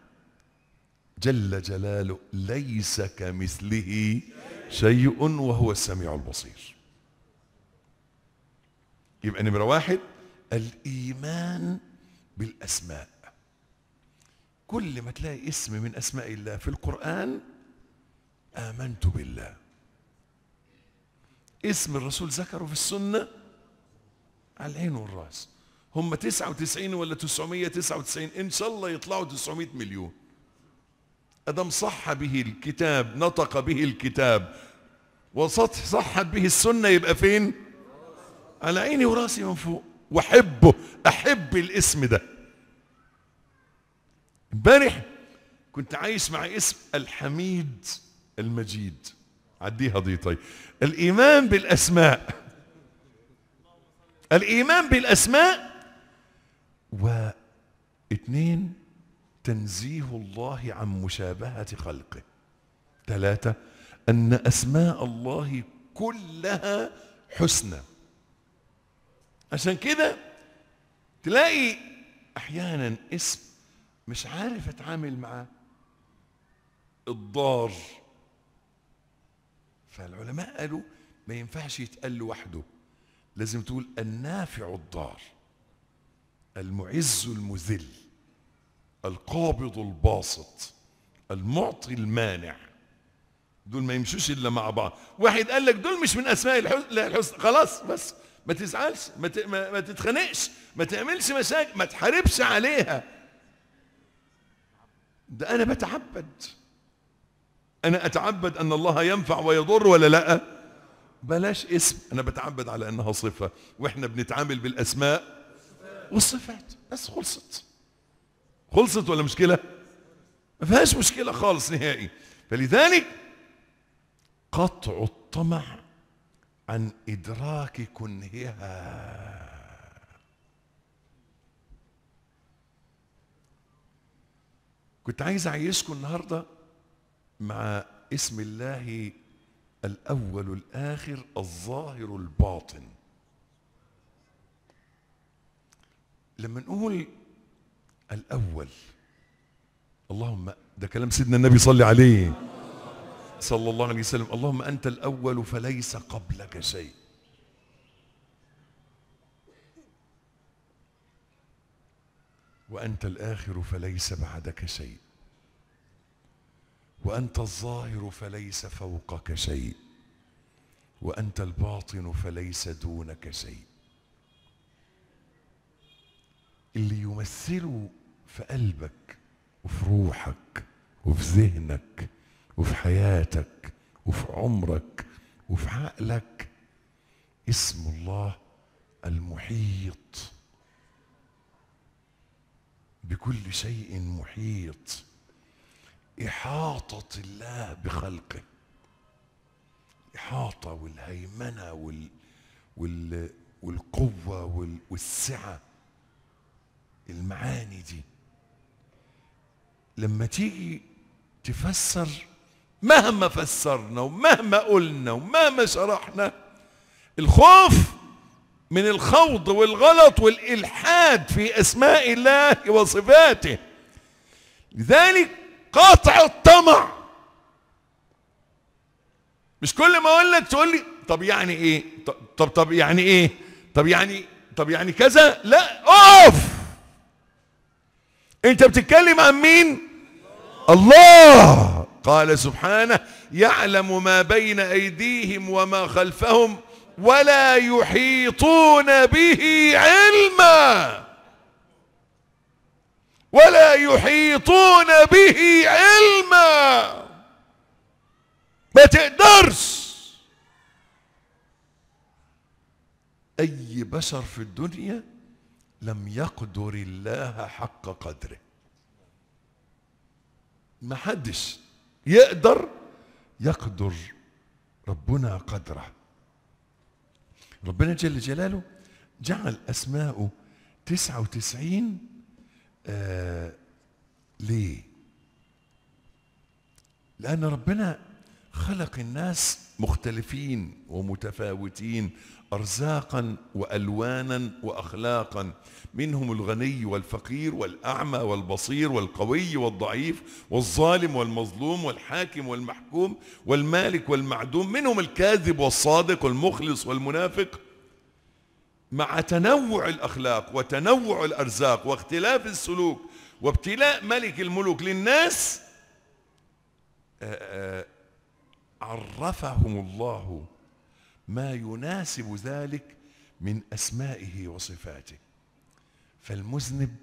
جل جلاله ليس كمثله شيء وهو السميع البصير يبقى نمرة واحد الإيمان بالأسماء كل ما تلاقي اسم من أسماء الله في القرآن آمنت بالله اسم الرسول ذكره في السنة على العين والراس هم 99 ولا 999 إن شاء الله يطلعوا 900 مليون أدم صح به الكتاب نطق به الكتاب وصح صحت به السنة يبقى فين على عيني وراسي من فوق واحبه احب الاسم ده امبارح كنت عايش مع اسم الحميد المجيد عديها دي طيب الايمان بالاسماء الايمان بالاسماء واثنين تنزيه الله عن مشابهة خلقه ثلاثة أن أسماء الله كلها حسنى عشان كده تلاقي أحيانا اسم مش عارف أتعامل معاه الضار فالعلماء قالوا ما ينفعش يتقال لوحده لازم تقول النافع الضار المعز المذل القابض الباسط المعطي المانع دول ما يمشوش الا مع بعض واحد قال لك دول مش من اسماء الحسنى الحسن. خلاص بس ما تزعلش ما, ت... ما... ما تتخانقش ما تعملش مشاكل ما تحاربش عليها ده انا بتعبد انا اتعبد ان الله ينفع ويضر ولا لا بلاش اسم انا بتعبد على انها صفه واحنا بنتعامل بالاسماء والصفات بس خلصت خلصت ولا مشكلة ما فيهاش مشكلة خالص نهائي فلذلك قطع الطمع عن إدراك كنهها كنت عايز أعيشكم النهاردة مع اسم الله الأول الآخر الظاهر الباطن لما نقول الأول اللهم ده كلام سيدنا النبي صلى عليه صلى الله عليه وسلم اللهم أنت الأول فليس قبلك شيء وأنت الآخر فليس بعدك شيء وأنت الظاهر فليس فوقك شيء وأنت الباطن فليس دونك شيء اللي يمثله في قلبك وفي روحك وفي ذهنك وفي حياتك وفي عمرك وفي عقلك اسم الله المحيط بكل شيء محيط إحاطة الله بخلقه إحاطة والهيمنة وال وال والقوة وال والسعة المعاني دي لما تيجي تفسر مهما فسرنا ومهما قلنا ومهما شرحنا الخوف من الخوض والغلط والإلحاد في أسماء الله وصفاته لذلك قاطع الطمع مش كل ما اقول لك تقول لي طب يعني ايه طب طب يعني ايه طب يعني طب يعني كذا لا اقف انت بتتكلم عن مين الله قال سبحانه يعلم ما بين ايديهم وما خلفهم ولا يحيطون به علما ولا يحيطون به علما ما تقدرش اي بشر في الدنيا لم يقدر الله حق قدره ما حدش يقدر يقدر ربنا قدره ربنا جل جلاله جعل أسماءه تسعة وتسعين آه ليه لأن ربنا خلق الناس مختلفين ومتفاوتين أرزاقا وألوانا وأخلاقا منهم الغني والفقير والأعمى والبصير والقوي والضعيف والظالم والمظلوم والحاكم والمحكوم والمالك والمعدوم منهم الكاذب والصادق والمخلص والمنافق مع تنوع الأخلاق وتنوع الأرزاق واختلاف السلوك وابتلاء ملك الملوك للناس آآ آآ عرفهم الله ما يناسب ذلك من أسمائه وصفاته فالمذنب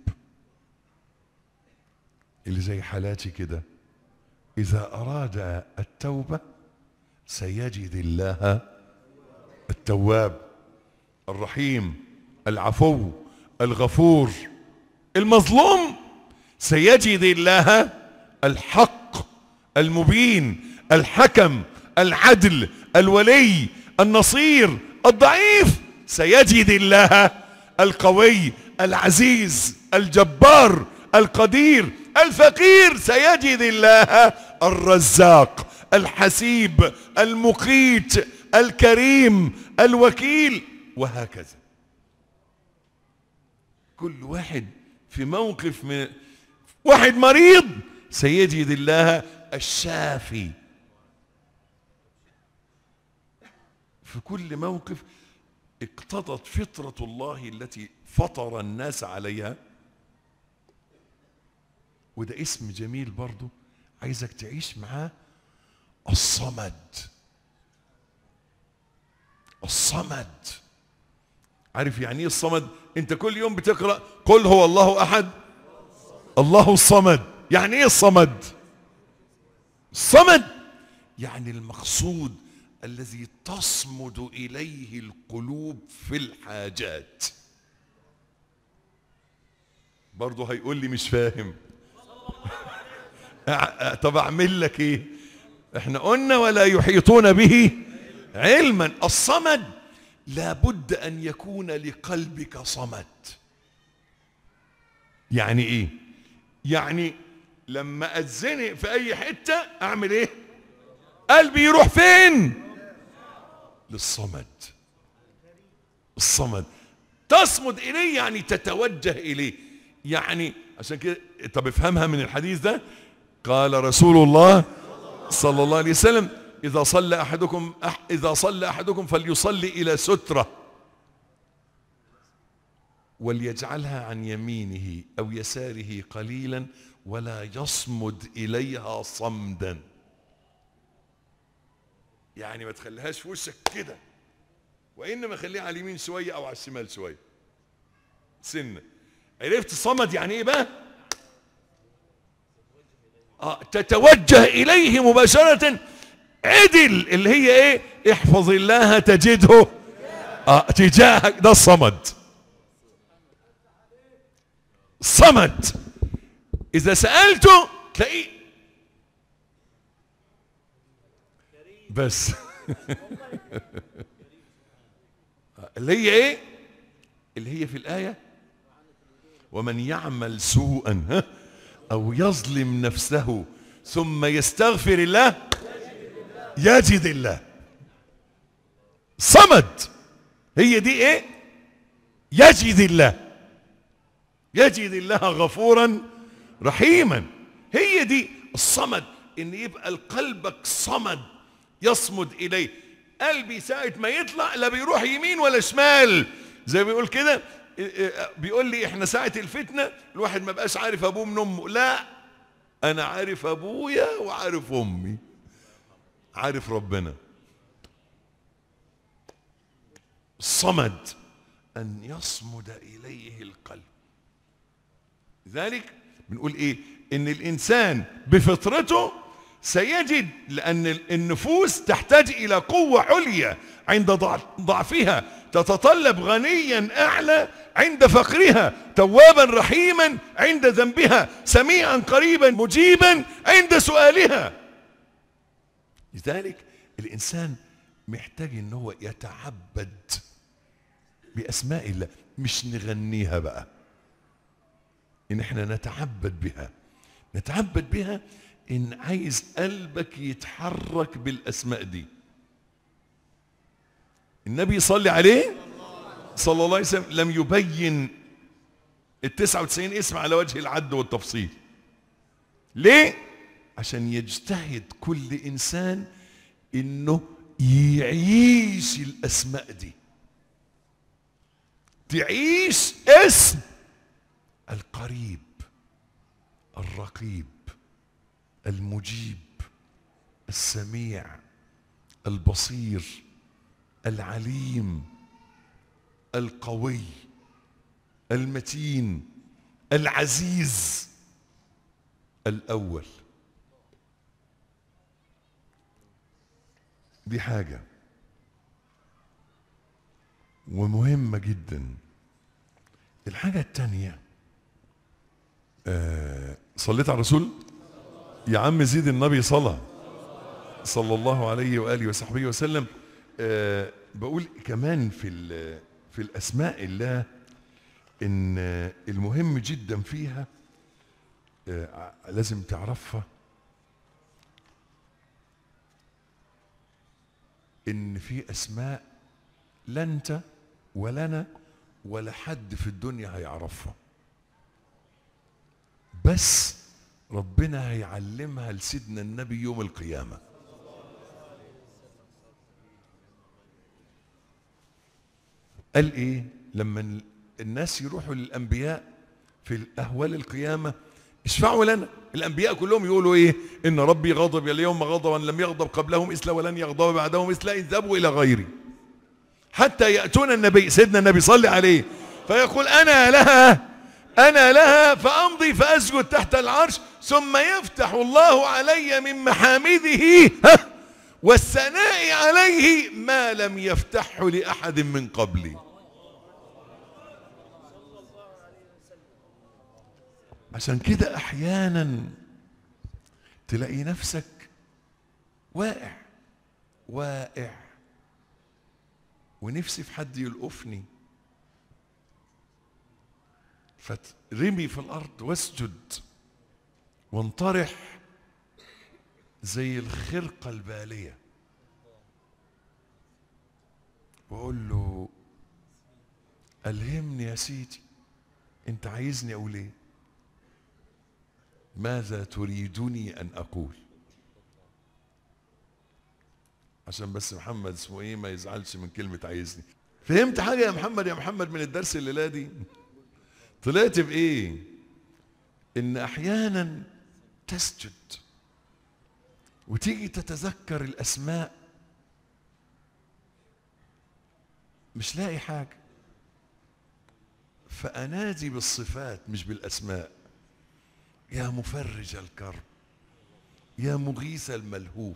اللي زي حالاتي كده إذا أراد التوبة سيجد الله التواب الرحيم العفو الغفور المظلوم سيجد الله الحق المبين الحكم العدل الولي النصير الضعيف سيجد الله القوي العزيز الجبار القدير الفقير سيجد الله الرزاق الحسيب المقيت الكريم الوكيل وهكذا كل واحد في موقف من واحد مريض سيجد الله الشافي في كل موقف اقتضت فطرة الله التي فطر الناس عليها وده اسم جميل برضو عايزك تعيش معاه الصمد الصمد عارف يعني ايه الصمد انت كل يوم بتقرا قل هو الله احد الله الصمد يعني ايه الصمد الصمد يعني المقصود الذي تصمد اليه القلوب في الحاجات برضه هيقول لي مش فاهم طب اعمل لك ايه احنا قلنا ولا يحيطون به علما الصمد لابد ان يكون لقلبك صمد يعني ايه يعني لما اتزنق في اي حتة اعمل ايه قلبي يروح فين للصمد الصمد تصمد اليه يعني تتوجه اليه يعني عشان كده طب افهمها من الحديث ده قال رسول الله صلى الله عليه وسلم اذا صلى احدكم أح اذا صلى احدكم فليصلي الى ستره وليجعلها عن يمينه او يساره قليلا ولا يصمد اليها صمدا يعني ما تخليهاش في وشك كده وانما خليها على اليمين شويه او على الشمال شويه سنه عرفت صمد يعني ايه بقى آه تتوجه اليه مباشره عدل اللي هي ايه احفظ الله تجده آه تجاهك ده الصمد صمد اذا سالته تلاقيه بس اللي هي ايه اللي هي في الايه ومن يعمل سوءا ها او يظلم نفسه ثم يستغفر الله يجد الله صمد هي دي ايه يجد الله يجد الله غفورا رحيما هي دي الصمد ان يبقى قلبك صمد يصمد اليه قلبي ساعة ما يطلع لا بيروح يمين ولا شمال زي بيقول كده بيقول لي احنا ساعة الفتنة الواحد ما بقاش عارف ابوه من امه لا انا عارف ابويا وعارف امي عارف ربنا صمد ان يصمد اليه القلب لذلك بنقول ايه ان الانسان بفطرته سيجد لان النفوس تحتاج الى قوة عليا عند ضعفها تتطلب غنيا اعلى عند فقرها توابا رحيما عند ذنبها سميعا قريبا مجيبا عند سؤالها لذلك الانسان محتاج ان هو يتعبد باسماء الله مش نغنيها بقى ان احنا نتعبد بها نتعبد بها ان عايز قلبك يتحرك بالاسماء دي النبي صلى عليه صلى الله عليه وسلم لم يبين التسعة وتسعين اسم على وجه العد والتفصيل ليه عشان يجتهد كل انسان انه يعيش الاسماء دي تعيش اسم القريب الرقيب المجيب السميع البصير العليم القوي المتين العزيز الاول دي حاجه ومهمه جدا الحاجه الثانيه آه صليت على الرسول يا عم زيد النبي صلى صلى الله عليه واله وصحبه وسلم آه بقول كمان في في الاسماء الله ان المهم جدا فيها آه لازم تعرفها ان في اسماء لا انت ولا انا ولا حد في الدنيا هيعرفها بس ربنا هيعلمها لسيدنا النبي يوم القيامة قال ايه لما الناس يروحوا للانبياء في اهوال القيامه اشفعوا لنا الانبياء كلهم يقولوا ايه ان ربي غضب اليوم غضبا لم يغضب قبله مثله ولن يغضب بعده مثله اذهبوا الى غيري حتى ياتون النبي سيدنا النبي صلي عليه فيقول انا لها انا لها فامضي فاسجد تحت العرش ثم يفتح الله علي من محامده والثناء عليه ما لم يفتحه لاحد من قبلي عشان كده احيانا تلاقي نفسك واقع واقع ونفسي في حد يلقفني فترمي في الارض واسجد وانطرح زي الخرقة البالية وأقول له ألهمني يا سيدي أنت عايزني أقول إيه ماذا تريدني أن أقول عشان بس محمد اسمه ايه ما يزعلش من كلمة عايزني فهمت حاجة يا محمد يا محمد من الدرس الليلة دي طلعت بإيه إن أحيانا تسجد وتيجي تتذكر الأسماء مش لاقي حاجة فأنادي بالصفات مش بالأسماء يا مفرج الكرب يا مغيث الملهوف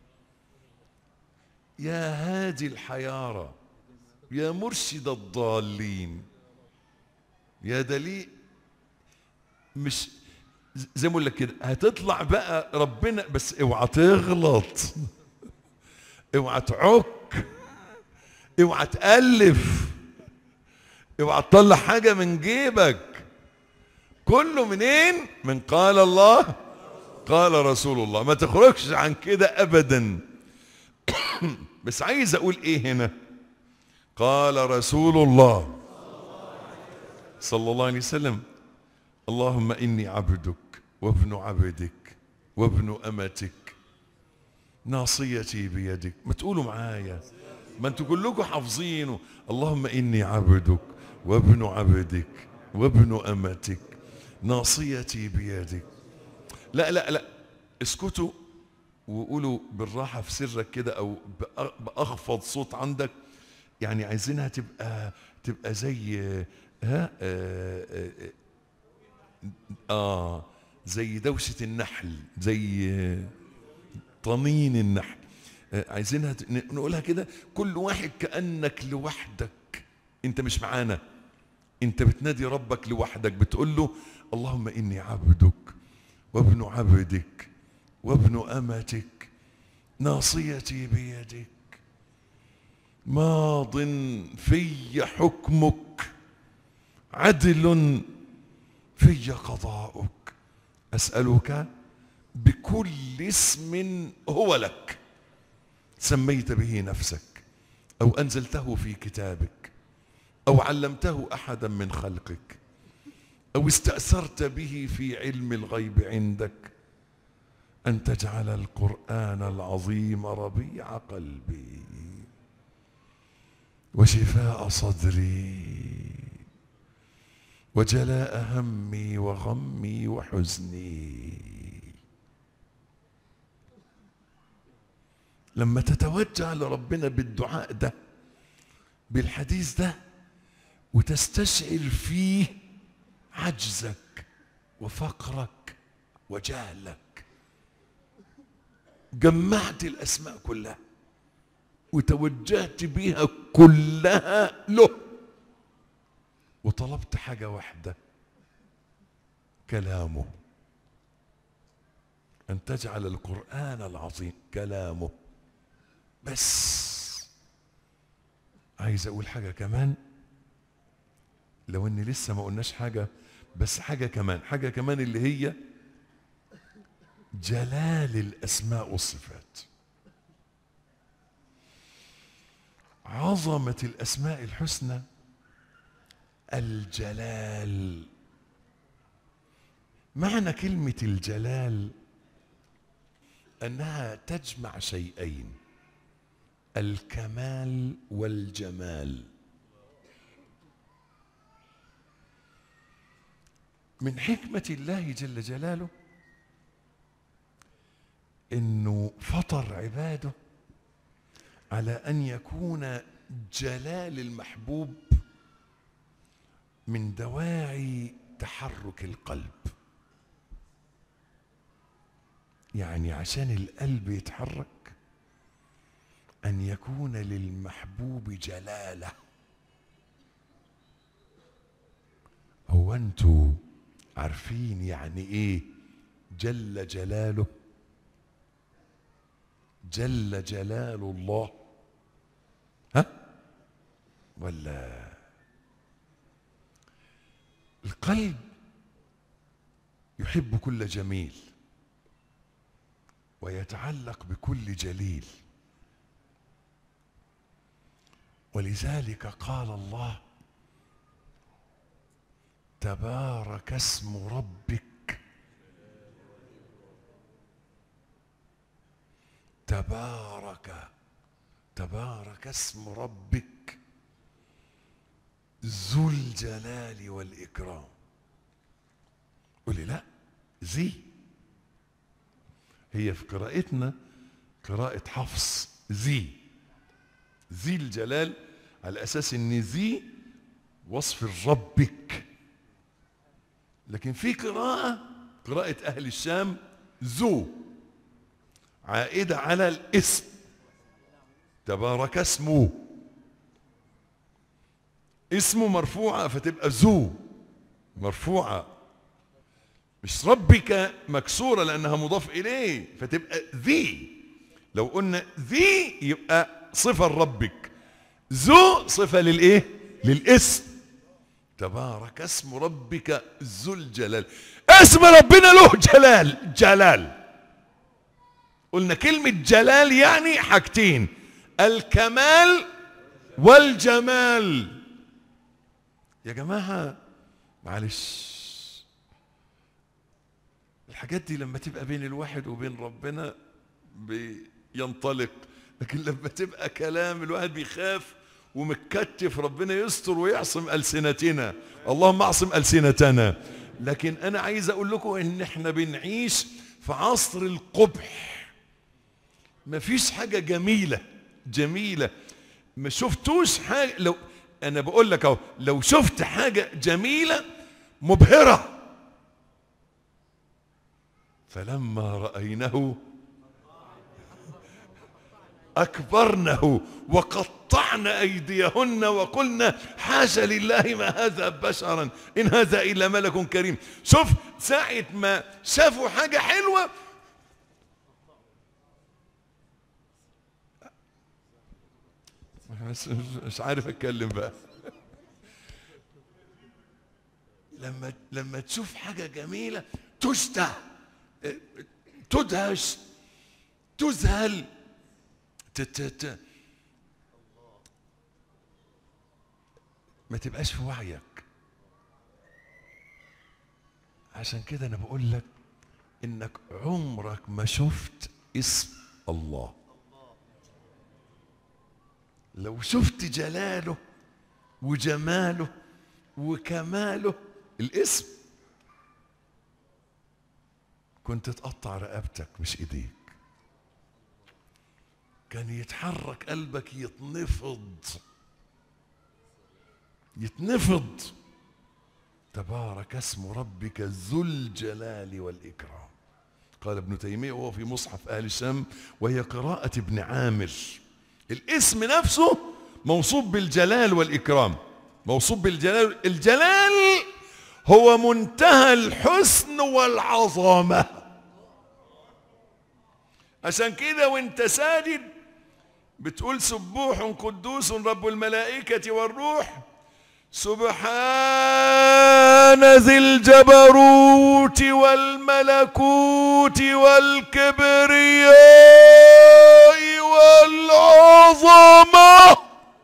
يا هادي الحيارى يا مرشد الضالين يا دليل مش زي ما اقول لك كده هتطلع بقى ربنا بس اوعى تغلط اوعى تعك اوعى تألف اوعى تطلع حاجة من جيبك كله منين من قال الله قال رسول الله ما تخرجش عن كده ابدا بس عايز اقول ايه هنا قال رسول الله صلى الله عليه وسلم اللهم اني عبدك وابن عبدك وابن امتك ناصيتي بيدك ما تقولوا معايا ما انتوا كلكم حافظينه اللهم اني عبدك وابن عبدك وابن امتك ناصيتي بيدك لا لا لا اسكتوا وقولوا بالراحة في سرك كده أو بأخفض صوت عندك يعني عايزينها تبقى تبقى زي ها آه, آه, آه زي دوشة النحل زي طنين النحل آه عايزينها نقولها كده كل واحد كأنك لوحدك انت مش معانا انت بتنادي ربك لوحدك بتقول له اللهم اني عبدك وابن عبدك وابن امتك ناصيتي بيدك ماض في حكمك عدل في قضاؤك اسالك بكل اسم هو لك سميت به نفسك او انزلته في كتابك او علمته احدا من خلقك او استاثرت به في علم الغيب عندك أن تجعل القرآن العظيم ربيع قلبي وشفاء صدري وجلاء همي وغمي وحزني لما تتوجه لربنا بالدعاء ده بالحديث ده وتستشعر فيه عجزك وفقرك وجهلك جمعت الاسماء كلها وتوجهت بيها كلها له وطلبت حاجه واحده كلامه ان تجعل القران العظيم كلامه بس عايز اقول حاجه كمان لو اني لسه ما قلناش حاجه بس حاجه كمان حاجه كمان اللي هي جلال الاسماء والصفات عظمه الاسماء الحسنى الجلال معنى كلمه الجلال انها تجمع شيئين الكمال والجمال من حكمه الله جل جلاله انه فطر عباده على ان يكون جلال المحبوب من دواعي تحرك القلب يعني عشان القلب يتحرك ان يكون للمحبوب جلاله هو انتوا عارفين يعني ايه جل جلاله جل جلال الله ها ولا القلب يحب كل جميل ويتعلق بكل جليل ولذلك قال الله تبارك اسم ربك تبارك تبارك اسم ربك ذو الجلال والإكرام قول لي لا زي هي في قراءتنا قراءة حفص ذي ذي الجلال على أساس إن ذي وصف ربك لكن في قراءة قراءة أهل الشام ذو عائدة على الاسم تبارك اسمه اسمه مرفوعة فتبقى ذو مرفوعة مش ربك مكسورة لأنها مضاف إليه فتبقى ذي لو قلنا ذي يبقى صفة لربك ذو صفة للإيه للاسم تبارك اسم ربك ذو الجلال اسم ربنا له جلال جلال قلنا كلمة جلال يعني حاجتين الكمال والجمال يا جماعة معلش الحاجات دي لما تبقى بين الواحد وبين ربنا بينطلق لكن لما تبقى كلام الواحد بيخاف ومتكتف ربنا يستر ويعصم ألسنتنا اللهم اعصم ألسنتنا لكن أنا عايز أقول لكم إن إحنا بنعيش في عصر القبح مفيش حاجة جميلة جميلة ما شفتوش حاجة لو أنا بقول لك أهو لو شفت حاجة جميلة مبهرة فلما رأينه أكبرنه وقطعن أيديهن وقلنا حاشا لله ما هذا بشرا إن هذا إلا ملك كريم شوف ساعة ما شافوا حاجة حلوة مش عارف أتكلم بقى لما لما تشوف حاجة جميلة تشتهى تدهش تذهل تت ما تبقاش في وعيك عشان كده انا بقول لك انك عمرك ما شفت اسم الله لو شفت جلاله وجماله وكماله الاسم كنت تقطع رقبتك مش ايديك كان يتحرك قلبك يتنفض يتنفض تبارك اسم ربك ذو الجلال والإكرام قال ابن تيمية وهو في مصحف أهل الشام وهي قراءة ابن عامر الاسم نفسه موصوف بالجلال والإكرام موصوف بالجلال الجلال هو منتهى الحسن والعظمة عشان كده وانت ساجد بتقول سبوح قدوس رب الملائكة والروح سبحان ذي الجبروت والملكوت والكبرياء والعظمة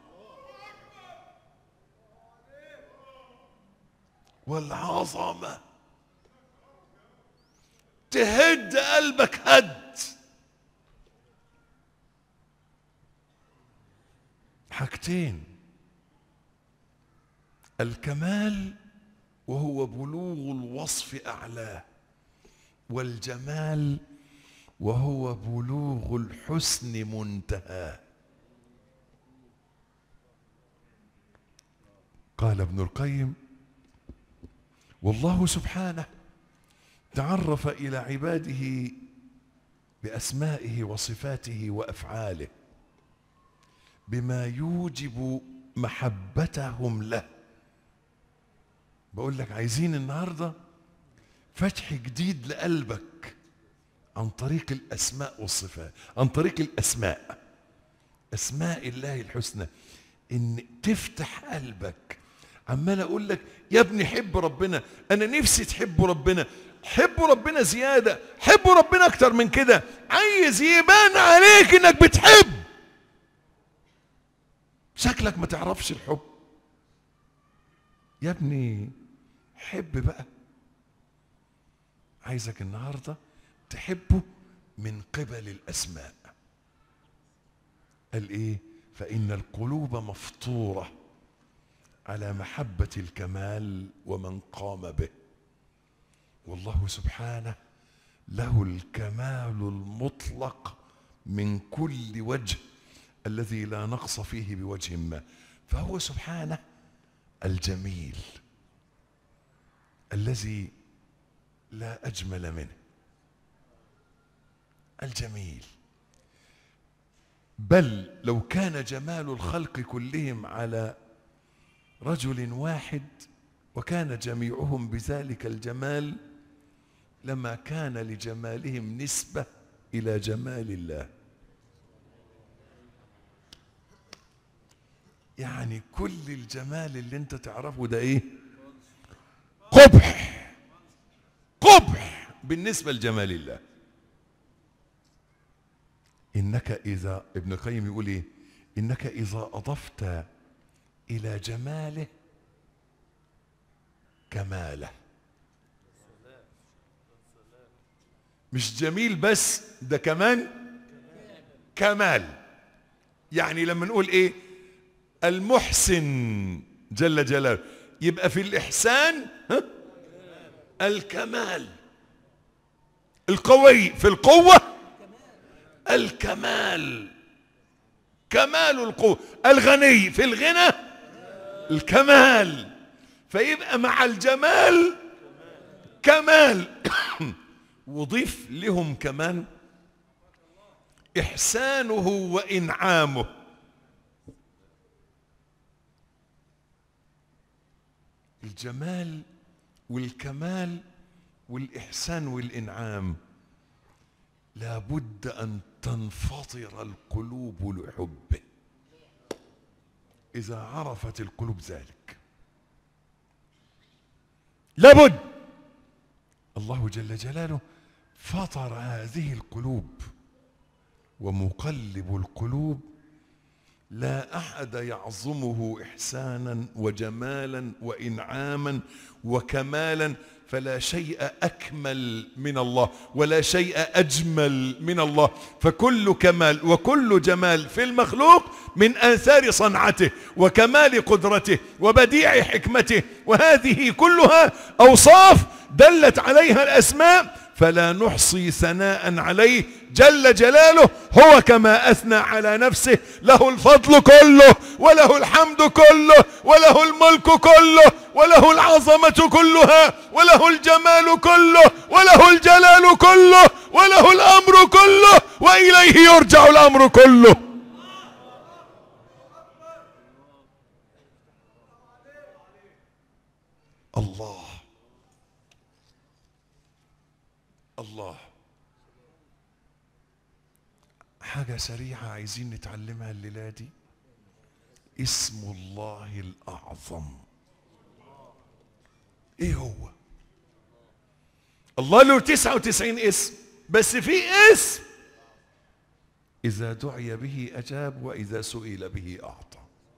والعظمة تهد قلبك هد حاجتين الكمال وهو بلوغ الوصف أعلاه والجمال وهو بلوغ الحسن منتهاه قال ابن القيم والله سبحانه تعرف إلى عباده بأسمائه وصفاته وأفعاله بما يوجب محبتهم له بقول لك عايزين النهارده فتح جديد لقلبك عن طريق الاسماء والصفات عن طريق الاسماء اسماء الله الحسنى ان تفتح قلبك عمال اقول لك يا ابني حب ربنا انا نفسي تحب ربنا حبوا ربنا زيادة حبوا ربنا اكتر من كده عايز يبان عليك انك بتحب شكلك ما تعرفش الحب يا ابني حب بقى عايزك النهاردة تحبه من قبل الأسماء قال إيه فإن القلوب مفطورة على محبة الكمال ومن قام به والله سبحانه له الكمال المطلق من كل وجه الذي لا نقص فيه بوجه ما فهو سبحانه الجميل الذي لا أجمل منه الجميل بل لو كان جمال الخلق كلهم على رجل واحد وكان جميعهم بذلك الجمال لما كان لجمالهم نسبة إلى جمال الله يعني كل الجمال اللي انت تعرفه ده ايه قبح قبح بالنسبة لجمال الله إنك إذا ابن القيم يقول إيه إنك إذا أضفت إلى جماله كماله مش جميل بس ده كمان كمال يعني لما نقول ايه المحسن جل جلاله يبقى في الإحسان ها الكمال القوي في القوة الكمال كمال القوة الغني في الغنى الكمال فيبقى مع الجمال كمال وضيف لهم كمان إحسانه وإنعامه الجمال والكمال والإحسان والإنعام لابد أن تنفطر القلوب لحبه إذا عرفت القلوب ذلك لابد الله جل جلاله فطر هذه القلوب ومقلب القلوب لا احد يعظمه احسانا وجمالا وانعاما وكمالا فلا شيء اكمل من الله ولا شيء اجمل من الله فكل كمال وكل جمال في المخلوق من اثار صنعته وكمال قدرته وبديع حكمته وهذه كلها اوصاف دلت عليها الاسماء فلا نحصي ثناء عليه جل جلاله هو كما اثنى على نفسه له الفضل كله وله الحمد كله وله الملك كله وله العظمه كلها وله الجمال كله وله الجلال كله وله الامر كله واليه يرجع الامر كله الله الله حاجة سريعة عايزين نتعلمها الليلة دي اسم الله الأعظم ايه هو الله له 99 اسم بس في اسم إذا دعي به أجاب وإذا سئل به أعطى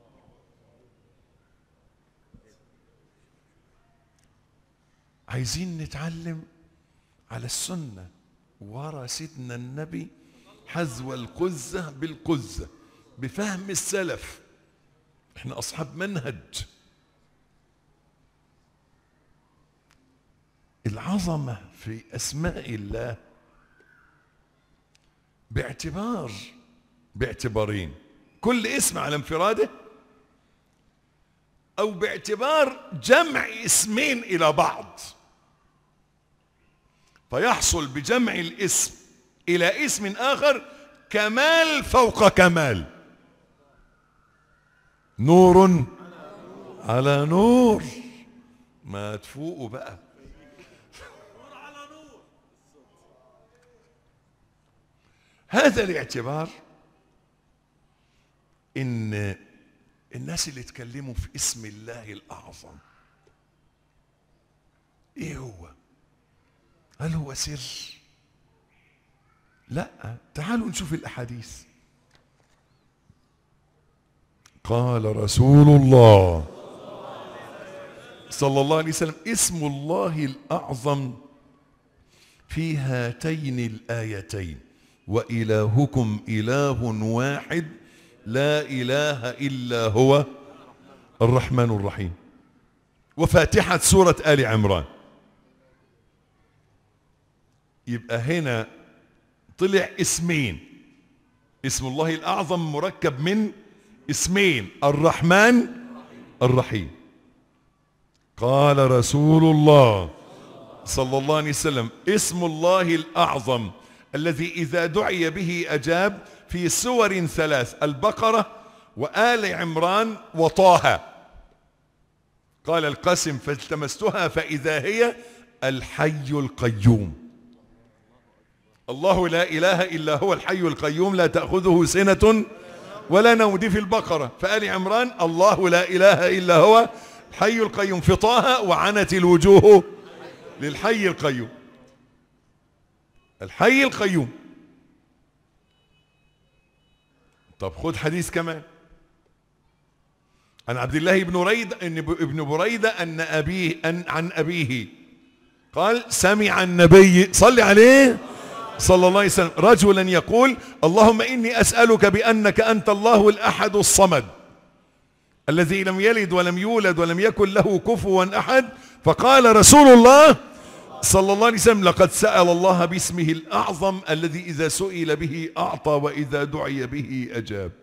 عايزين نتعلم على السنة ورا سيدنا النبي حذو القزة بالقزة بفهم السلف احنا أصحاب منهج العظمة في أسماء الله باعتبار باعتبارين كل اسم على انفراده أو باعتبار جمع اسمين إلى بعض فيحصل بجمع الاسم الى اسم اخر كمال فوق كمال نور على نور ما تفوقوا بقى هذا الاعتبار ان الناس اللي اتكلموا في اسم الله الاعظم ايه هو هل هو سر لا تعالوا نشوف الاحاديث قال رسول الله صلى الله عليه وسلم اسم الله الاعظم في هاتين الايتين والهكم اله واحد لا اله الا هو الرحمن الرحيم وفاتحه سوره ال عمران يبقى هنا طلع اسمين اسم الله الاعظم مركب من اسمين الرحمن الرحيم قال رسول الله صلى الله عليه وسلم اسم الله الاعظم الذي اذا دعي به اجاب في سور ثلاث البقره وال عمران وطه قال القاسم فالتمستها فاذا هي الحي القيوم الله لا اله الا هو الحي القيوم لا تاخذه سنه ولا نوم دي في البقره فال عمران الله لا اله الا هو الحي القيوم في طه وعنت الوجوه للحي القيوم الحي القيوم طب خد حديث كمان عن عبد الله بن بريدة ان ابن بريدة ان ابيه ان عن ابيه قال سمع النبي صلي عليه صلى الله عليه وسلم رجلا يقول اللهم اني اسالك بانك انت الله الاحد الصمد الذي لم يلد ولم يولد ولم يكن له كفوا احد فقال رسول الله صلى الله عليه وسلم لقد سأل الله باسمه الأعظم الذي إذا سئل به أعطى وإذا دعي به أجاب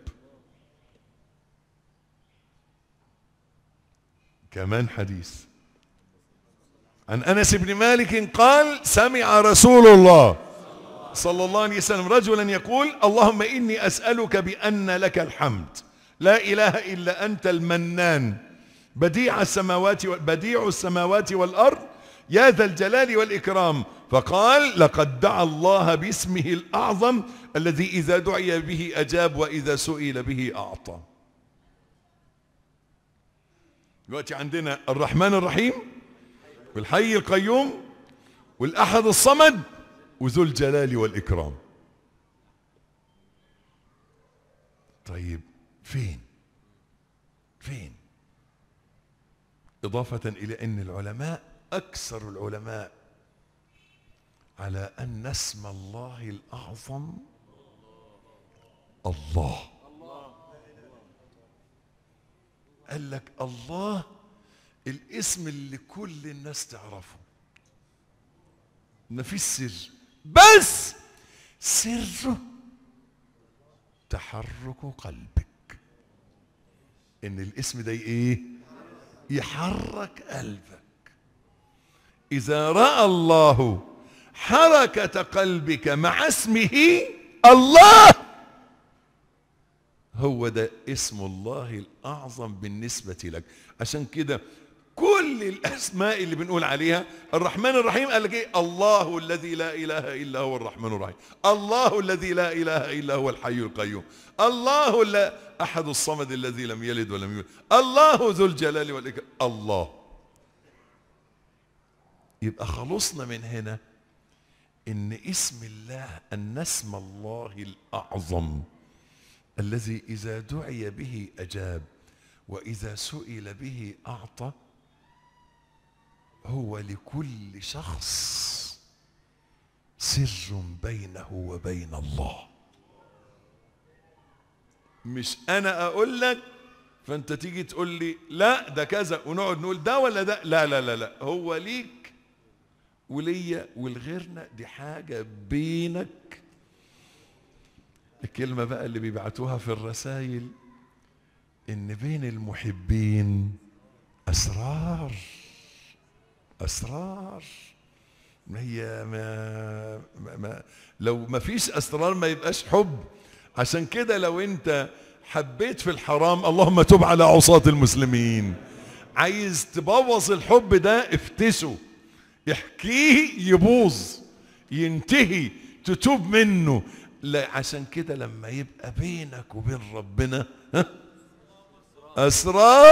كمان حديث عن أنس بن مالك قال سمع رسول الله صلى الله عليه وسلم رجلا يقول اللهم إني أسألك بأن لك الحمد لا إله إلا أنت المنان بديع السماوات بديع السماوات والأرض يا ذا الجلال والإكرام فقال لقد دعا الله باسمه الأعظم الذي إذا دعي به أجاب وإذا سئل به أعطى دلوقتي عندنا الرحمن الرحيم والحي القيوم والأحد الصمد وذو الجلال والإكرام طيب فين فين إضافة إلى أن العلماء أكثر العلماء على أن اسم الله الأعظم الله قال لك الله الاسم اللي كل الناس تعرفه ما فيش سر بس سره تحرك قلبك ان الاسم ده ايه يحرك قلبك إذا رأى الله حركة قلبك مع اسمه الله هو ده اسم الله الأعظم بالنسبة لك عشان كده كل الأسماء اللي بنقول عليها الرحمن الرحيم قال لك إيه الله الذي لا إله إلا هو الرحمن الرحيم الله الذي لا إله إلا هو الحي القيوم الله لا أحد الصمد الذي لم يلد ولم يولد الله ذو الجلال والإكرام الله يبقى خلصنا من هنا ان اسم الله ان اسم الله الاعظم الذي اذا دعي به اجاب واذا سئل به اعطى هو لكل شخص سر بينه وبين الله مش انا اقول لك فانت تيجي تقول لي لا ده كذا ونقعد نقول ده ولا ده لا لا لا لا هو ليك وليا ولغيرنا دي حاجة بينك الكلمة بقى اللي بيبعتوها في الرسائل ان بين المحبين اسرار اسرار ما هي ما, ما, ما لو ما فيش اسرار ما يبقاش حب عشان كده لو انت حبيت في الحرام اللهم تب على عصاة المسلمين عايز تبوظ الحب ده افتسه احكيه يبوظ ينتهي تتوب منه لا عشان كده لما يبقى بينك وبين ربنا ها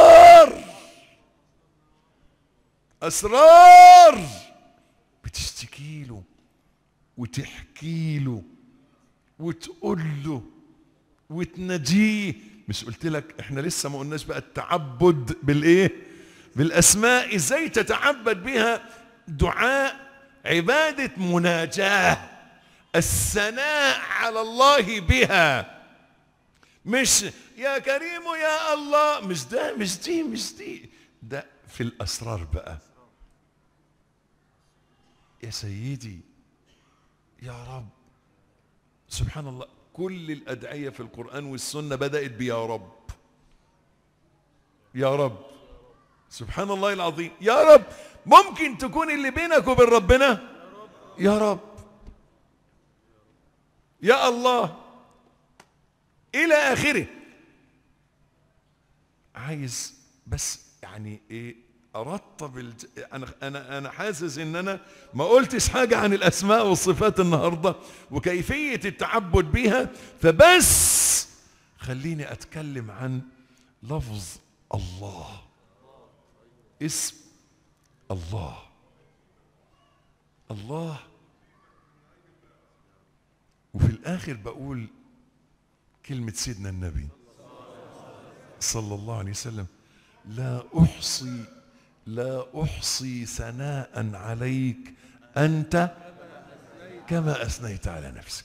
اسرار اسرار بتشتكي تبكي له وتحكي له وتقول له وتناجيه مش قلت لك احنا لسه ما قلناش بقى التعبد بالايه بالاسماء ازاي تتعبد بها دعاء عباده مناجاه الثناء على الله بها مش يا كريم يا الله مش ده مش دي مش دي ده في الاسرار بقى يا سيدي يا رب سبحان الله كل الأدعية في القرآن والسنة بدأت بيا رب يا رب سبحان الله العظيم يا رب ممكن تكون اللي بينك وبين ربنا يا رب يا الله إلى آخره عايز بس يعني إيه ارتب الج... انا انا انا حاسس ان انا ما قلتش حاجه عن الاسماء والصفات النهارده وكيفيه التعبد بها فبس خليني اتكلم عن لفظ الله اسم الله الله وفي الاخر بقول كلمه سيدنا النبي صلى الله عليه وسلم لا احصي لا احصي ثناء عليك انت كما اثنيت على نفسك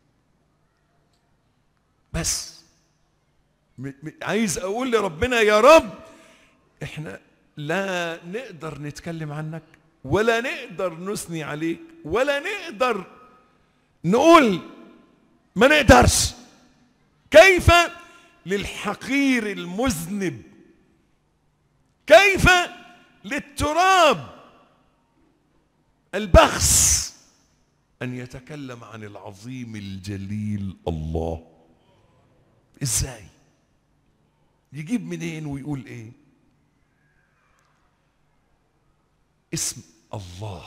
بس م- م- عايز اقول لربنا يا رب احنا لا نقدر نتكلم عنك ولا نقدر نثني عليك ولا نقدر نقول ما نقدرش كيف للحقير المذنب كيف للتراب البخس ان يتكلم عن العظيم الجليل الله ازاي يجيب منين ويقول ايه اسم الله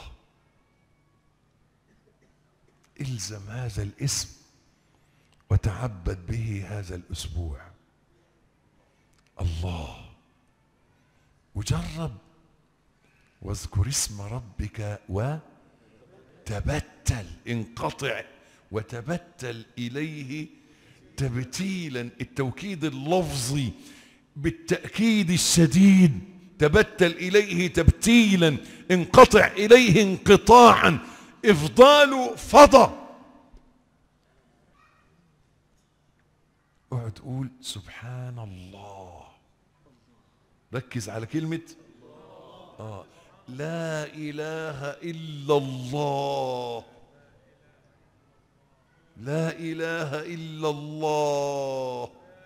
الزم هذا الاسم وتعبد به هذا الاسبوع الله وجرب واذكر اسم ربك وتبتل انقطع وتبتل اليه تبتيلا التوكيد اللفظي بالتاكيد الشديد تبتل اليه تبتيلا انقطع اليه انقطاعا افضال فضى اقعد تقول سبحان الله ركز على كلمة آه. لا إله إلا الله لا إله إلا الله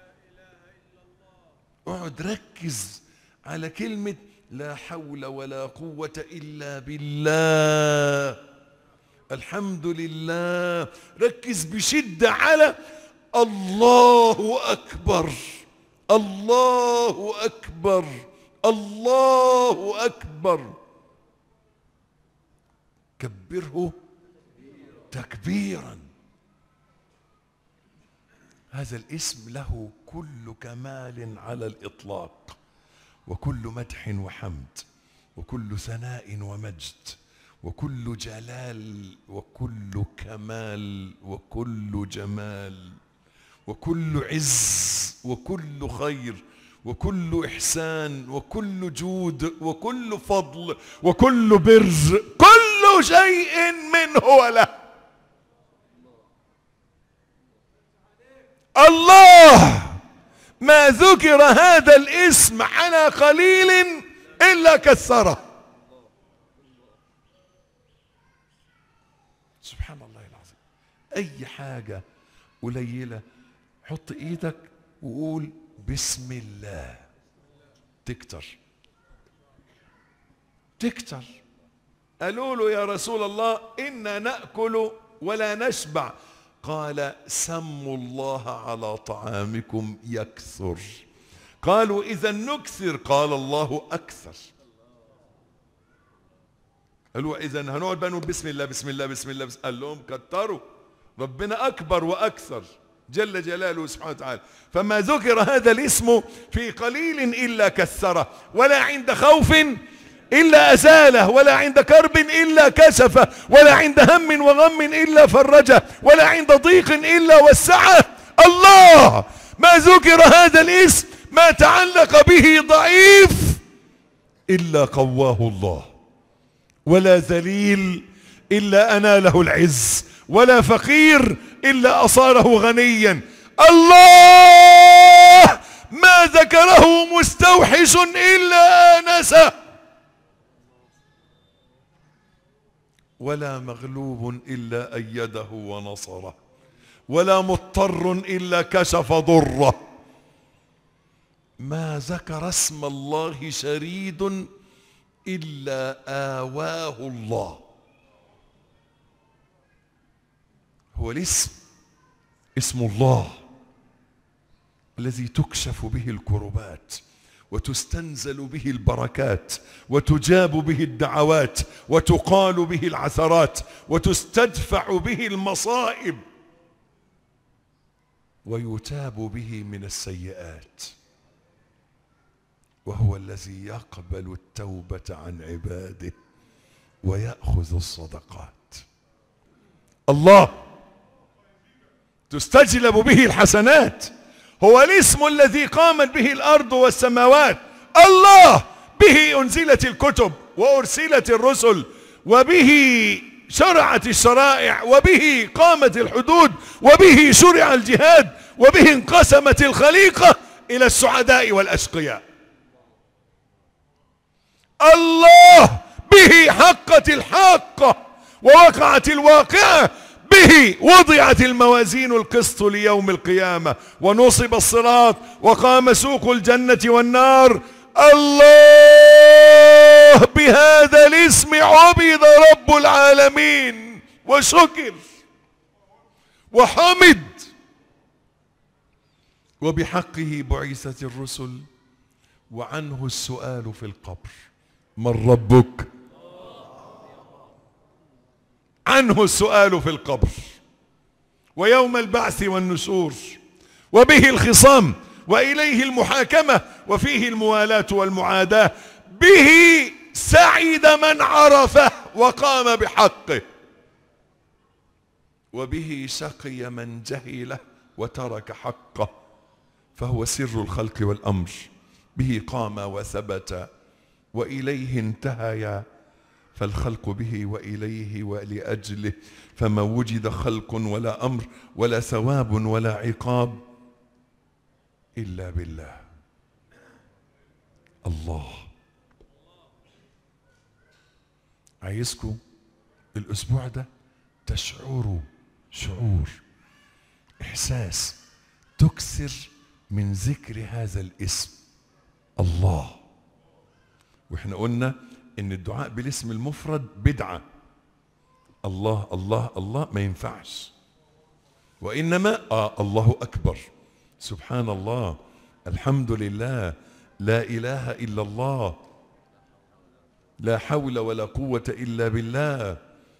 اقعد ركز على كلمة لا حول ولا قوة إلا بالله الحمد لله ركز بشدة على الله أكبر الله أكبر الله أكبر كبره تكبيرا هذا الاسم له كل كمال على الإطلاق وكل مدح وحمد وكل ثناء ومجد وكل جلال وكل كمال وكل جمال وكل عز وكل خير وكل احسان وكل جود وكل فضل وكل بر كل شيء منه وله الله ما ذكر هذا الاسم على قليل الا كثره سبحان الله العظيم اي حاجه قليله حط ايدك وقول بسم الله تكتر تكتر قالوا له يا رسول الله إنا نأكل ولا نشبع قال سموا الله على طعامكم يكثر قالوا إذا نكثر قال الله أكثر قالوا إذا هنقعد بقى نقول بسم الله بسم الله بسم الله بسم قال لهم كتروا ربنا أكبر وأكثر جل جلاله سبحانه وتعالى فما ذكر هذا الاسم في قليل إلا كثره ولا عند خوف إلا أزاله ولا عند كرب إلا كشفه ولا عند هم وغم إلا فرجه ولا عند ضيق إلا وسعه الله ما ذكر هذا الاسم ما تعلق به ضعيف إلا قواه الله ولا ذليل إلا أناله العز ولا فقير إلا أصاره غنيا الله ما ذكره مستوحش إلا آنسه ولا مغلوب إلا أيده ونصره ولا مضطر إلا كشف ضره ما ذكر اسم الله شريد إلا آواه الله هو الاسم اسم الله الذي تكشف به الكربات وتستنزل به البركات وتجاب به الدعوات وتقال به العثرات وتستدفع به المصائب ويتاب به من السيئات وهو الذي يقبل التوبة عن عباده ويأخذ الصدقات الله تستجلب به الحسنات هو الاسم الذي قامت به الأرض والسماوات الله به أنزلت الكتب وأرسلت الرسل وبه شرعت الشرائع وبه قامت الحدود وبه شرع الجهاد وبه انقسمت الخليقة إلى السعداء والأشقياء الله به حقت الحاقة ووقعت الواقعة به وضعت الموازين القسط ليوم القيامة ونصب الصراط وقام سوق الجنة والنار الله بهذا الاسم عبد رب العالمين وشكر وحمد وبحقه بعثت الرسل وعنه السؤال في القبر من ربك عنه السؤال في القبر ويوم البعث والنشور وبه الخصام وإليه المحاكمة وفيه الموالاة والمعاداة به سعد من عرفه وقام بحقه وبه شقي من جهله وترك حقه فهو سر الخلق والأمر به قام وثبت وإليه انتهيا فالخلق به وإليه ولأجله فما وجد خلق ولا أمر ولا ثواب ولا عقاب إلا بالله الله عايزكم الأسبوع ده تشعروا شعور إحساس تكثر من ذكر هذا الاسم الله واحنا قلنا ان الدعاء بالاسم المفرد بدعة الله الله الله ما ينفعش وإنما آه الله أكبر سبحان الله الحمد لله لا إله إلا الله لا حول ولا قوة إلا بالله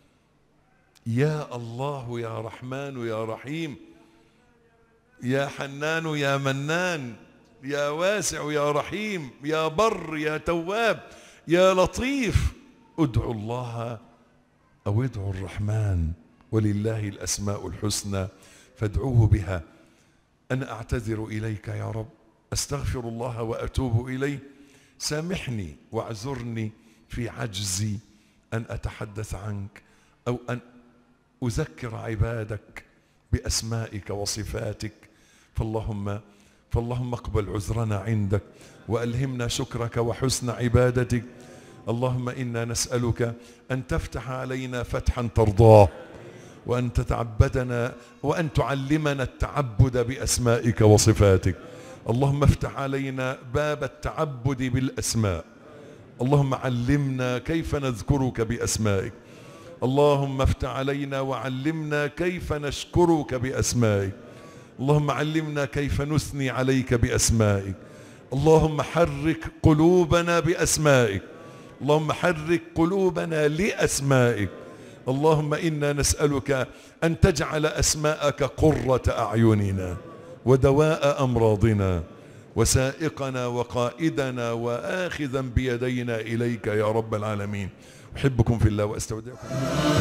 يا الله يا رحمن يا رحيم يا حنان يا منان يا واسع يا رحيم يا بر يا تواب يا لطيف ادعوا الله أو ادعوا الرحمن ولله الأسماء الحسنى فادعوه بها أنا أعتذر إليك يا رب أستغفر الله وأتوب إليه سامحني واعذرني في عجزي أن أتحدث عنك أو أن أذكر عبادك بأسمائك وصفاتك فاللهم فاللهم اقبل عذرنا عندك وألهمنا شكرك وحسن عبادتك اللهم إنا نسألك أن تفتح علينا فتحا ترضاه وأن تتعبدنا وأن تعلمنا التعبد بأسمائك وصفاتك اللهم افتح علينا باب التعبد بالأسماء اللهم علمنا كيف نذكرك بأسمائك اللهم افتح علينا وعلمنا كيف نشكرك بأسمائك اللهم علمنا كيف نثني عليك بأسمائك اللهم حرك قلوبنا بأسمائك اللهم حرك قلوبنا لأسمائك اللهم إنا نسألك أن تجعل أسماءك قرة أعيننا ودواء أمراضنا وسائقنا وقائدنا وآخذا بيدينا إليك يا رب العالمين أحبكم في الله وأستودعكم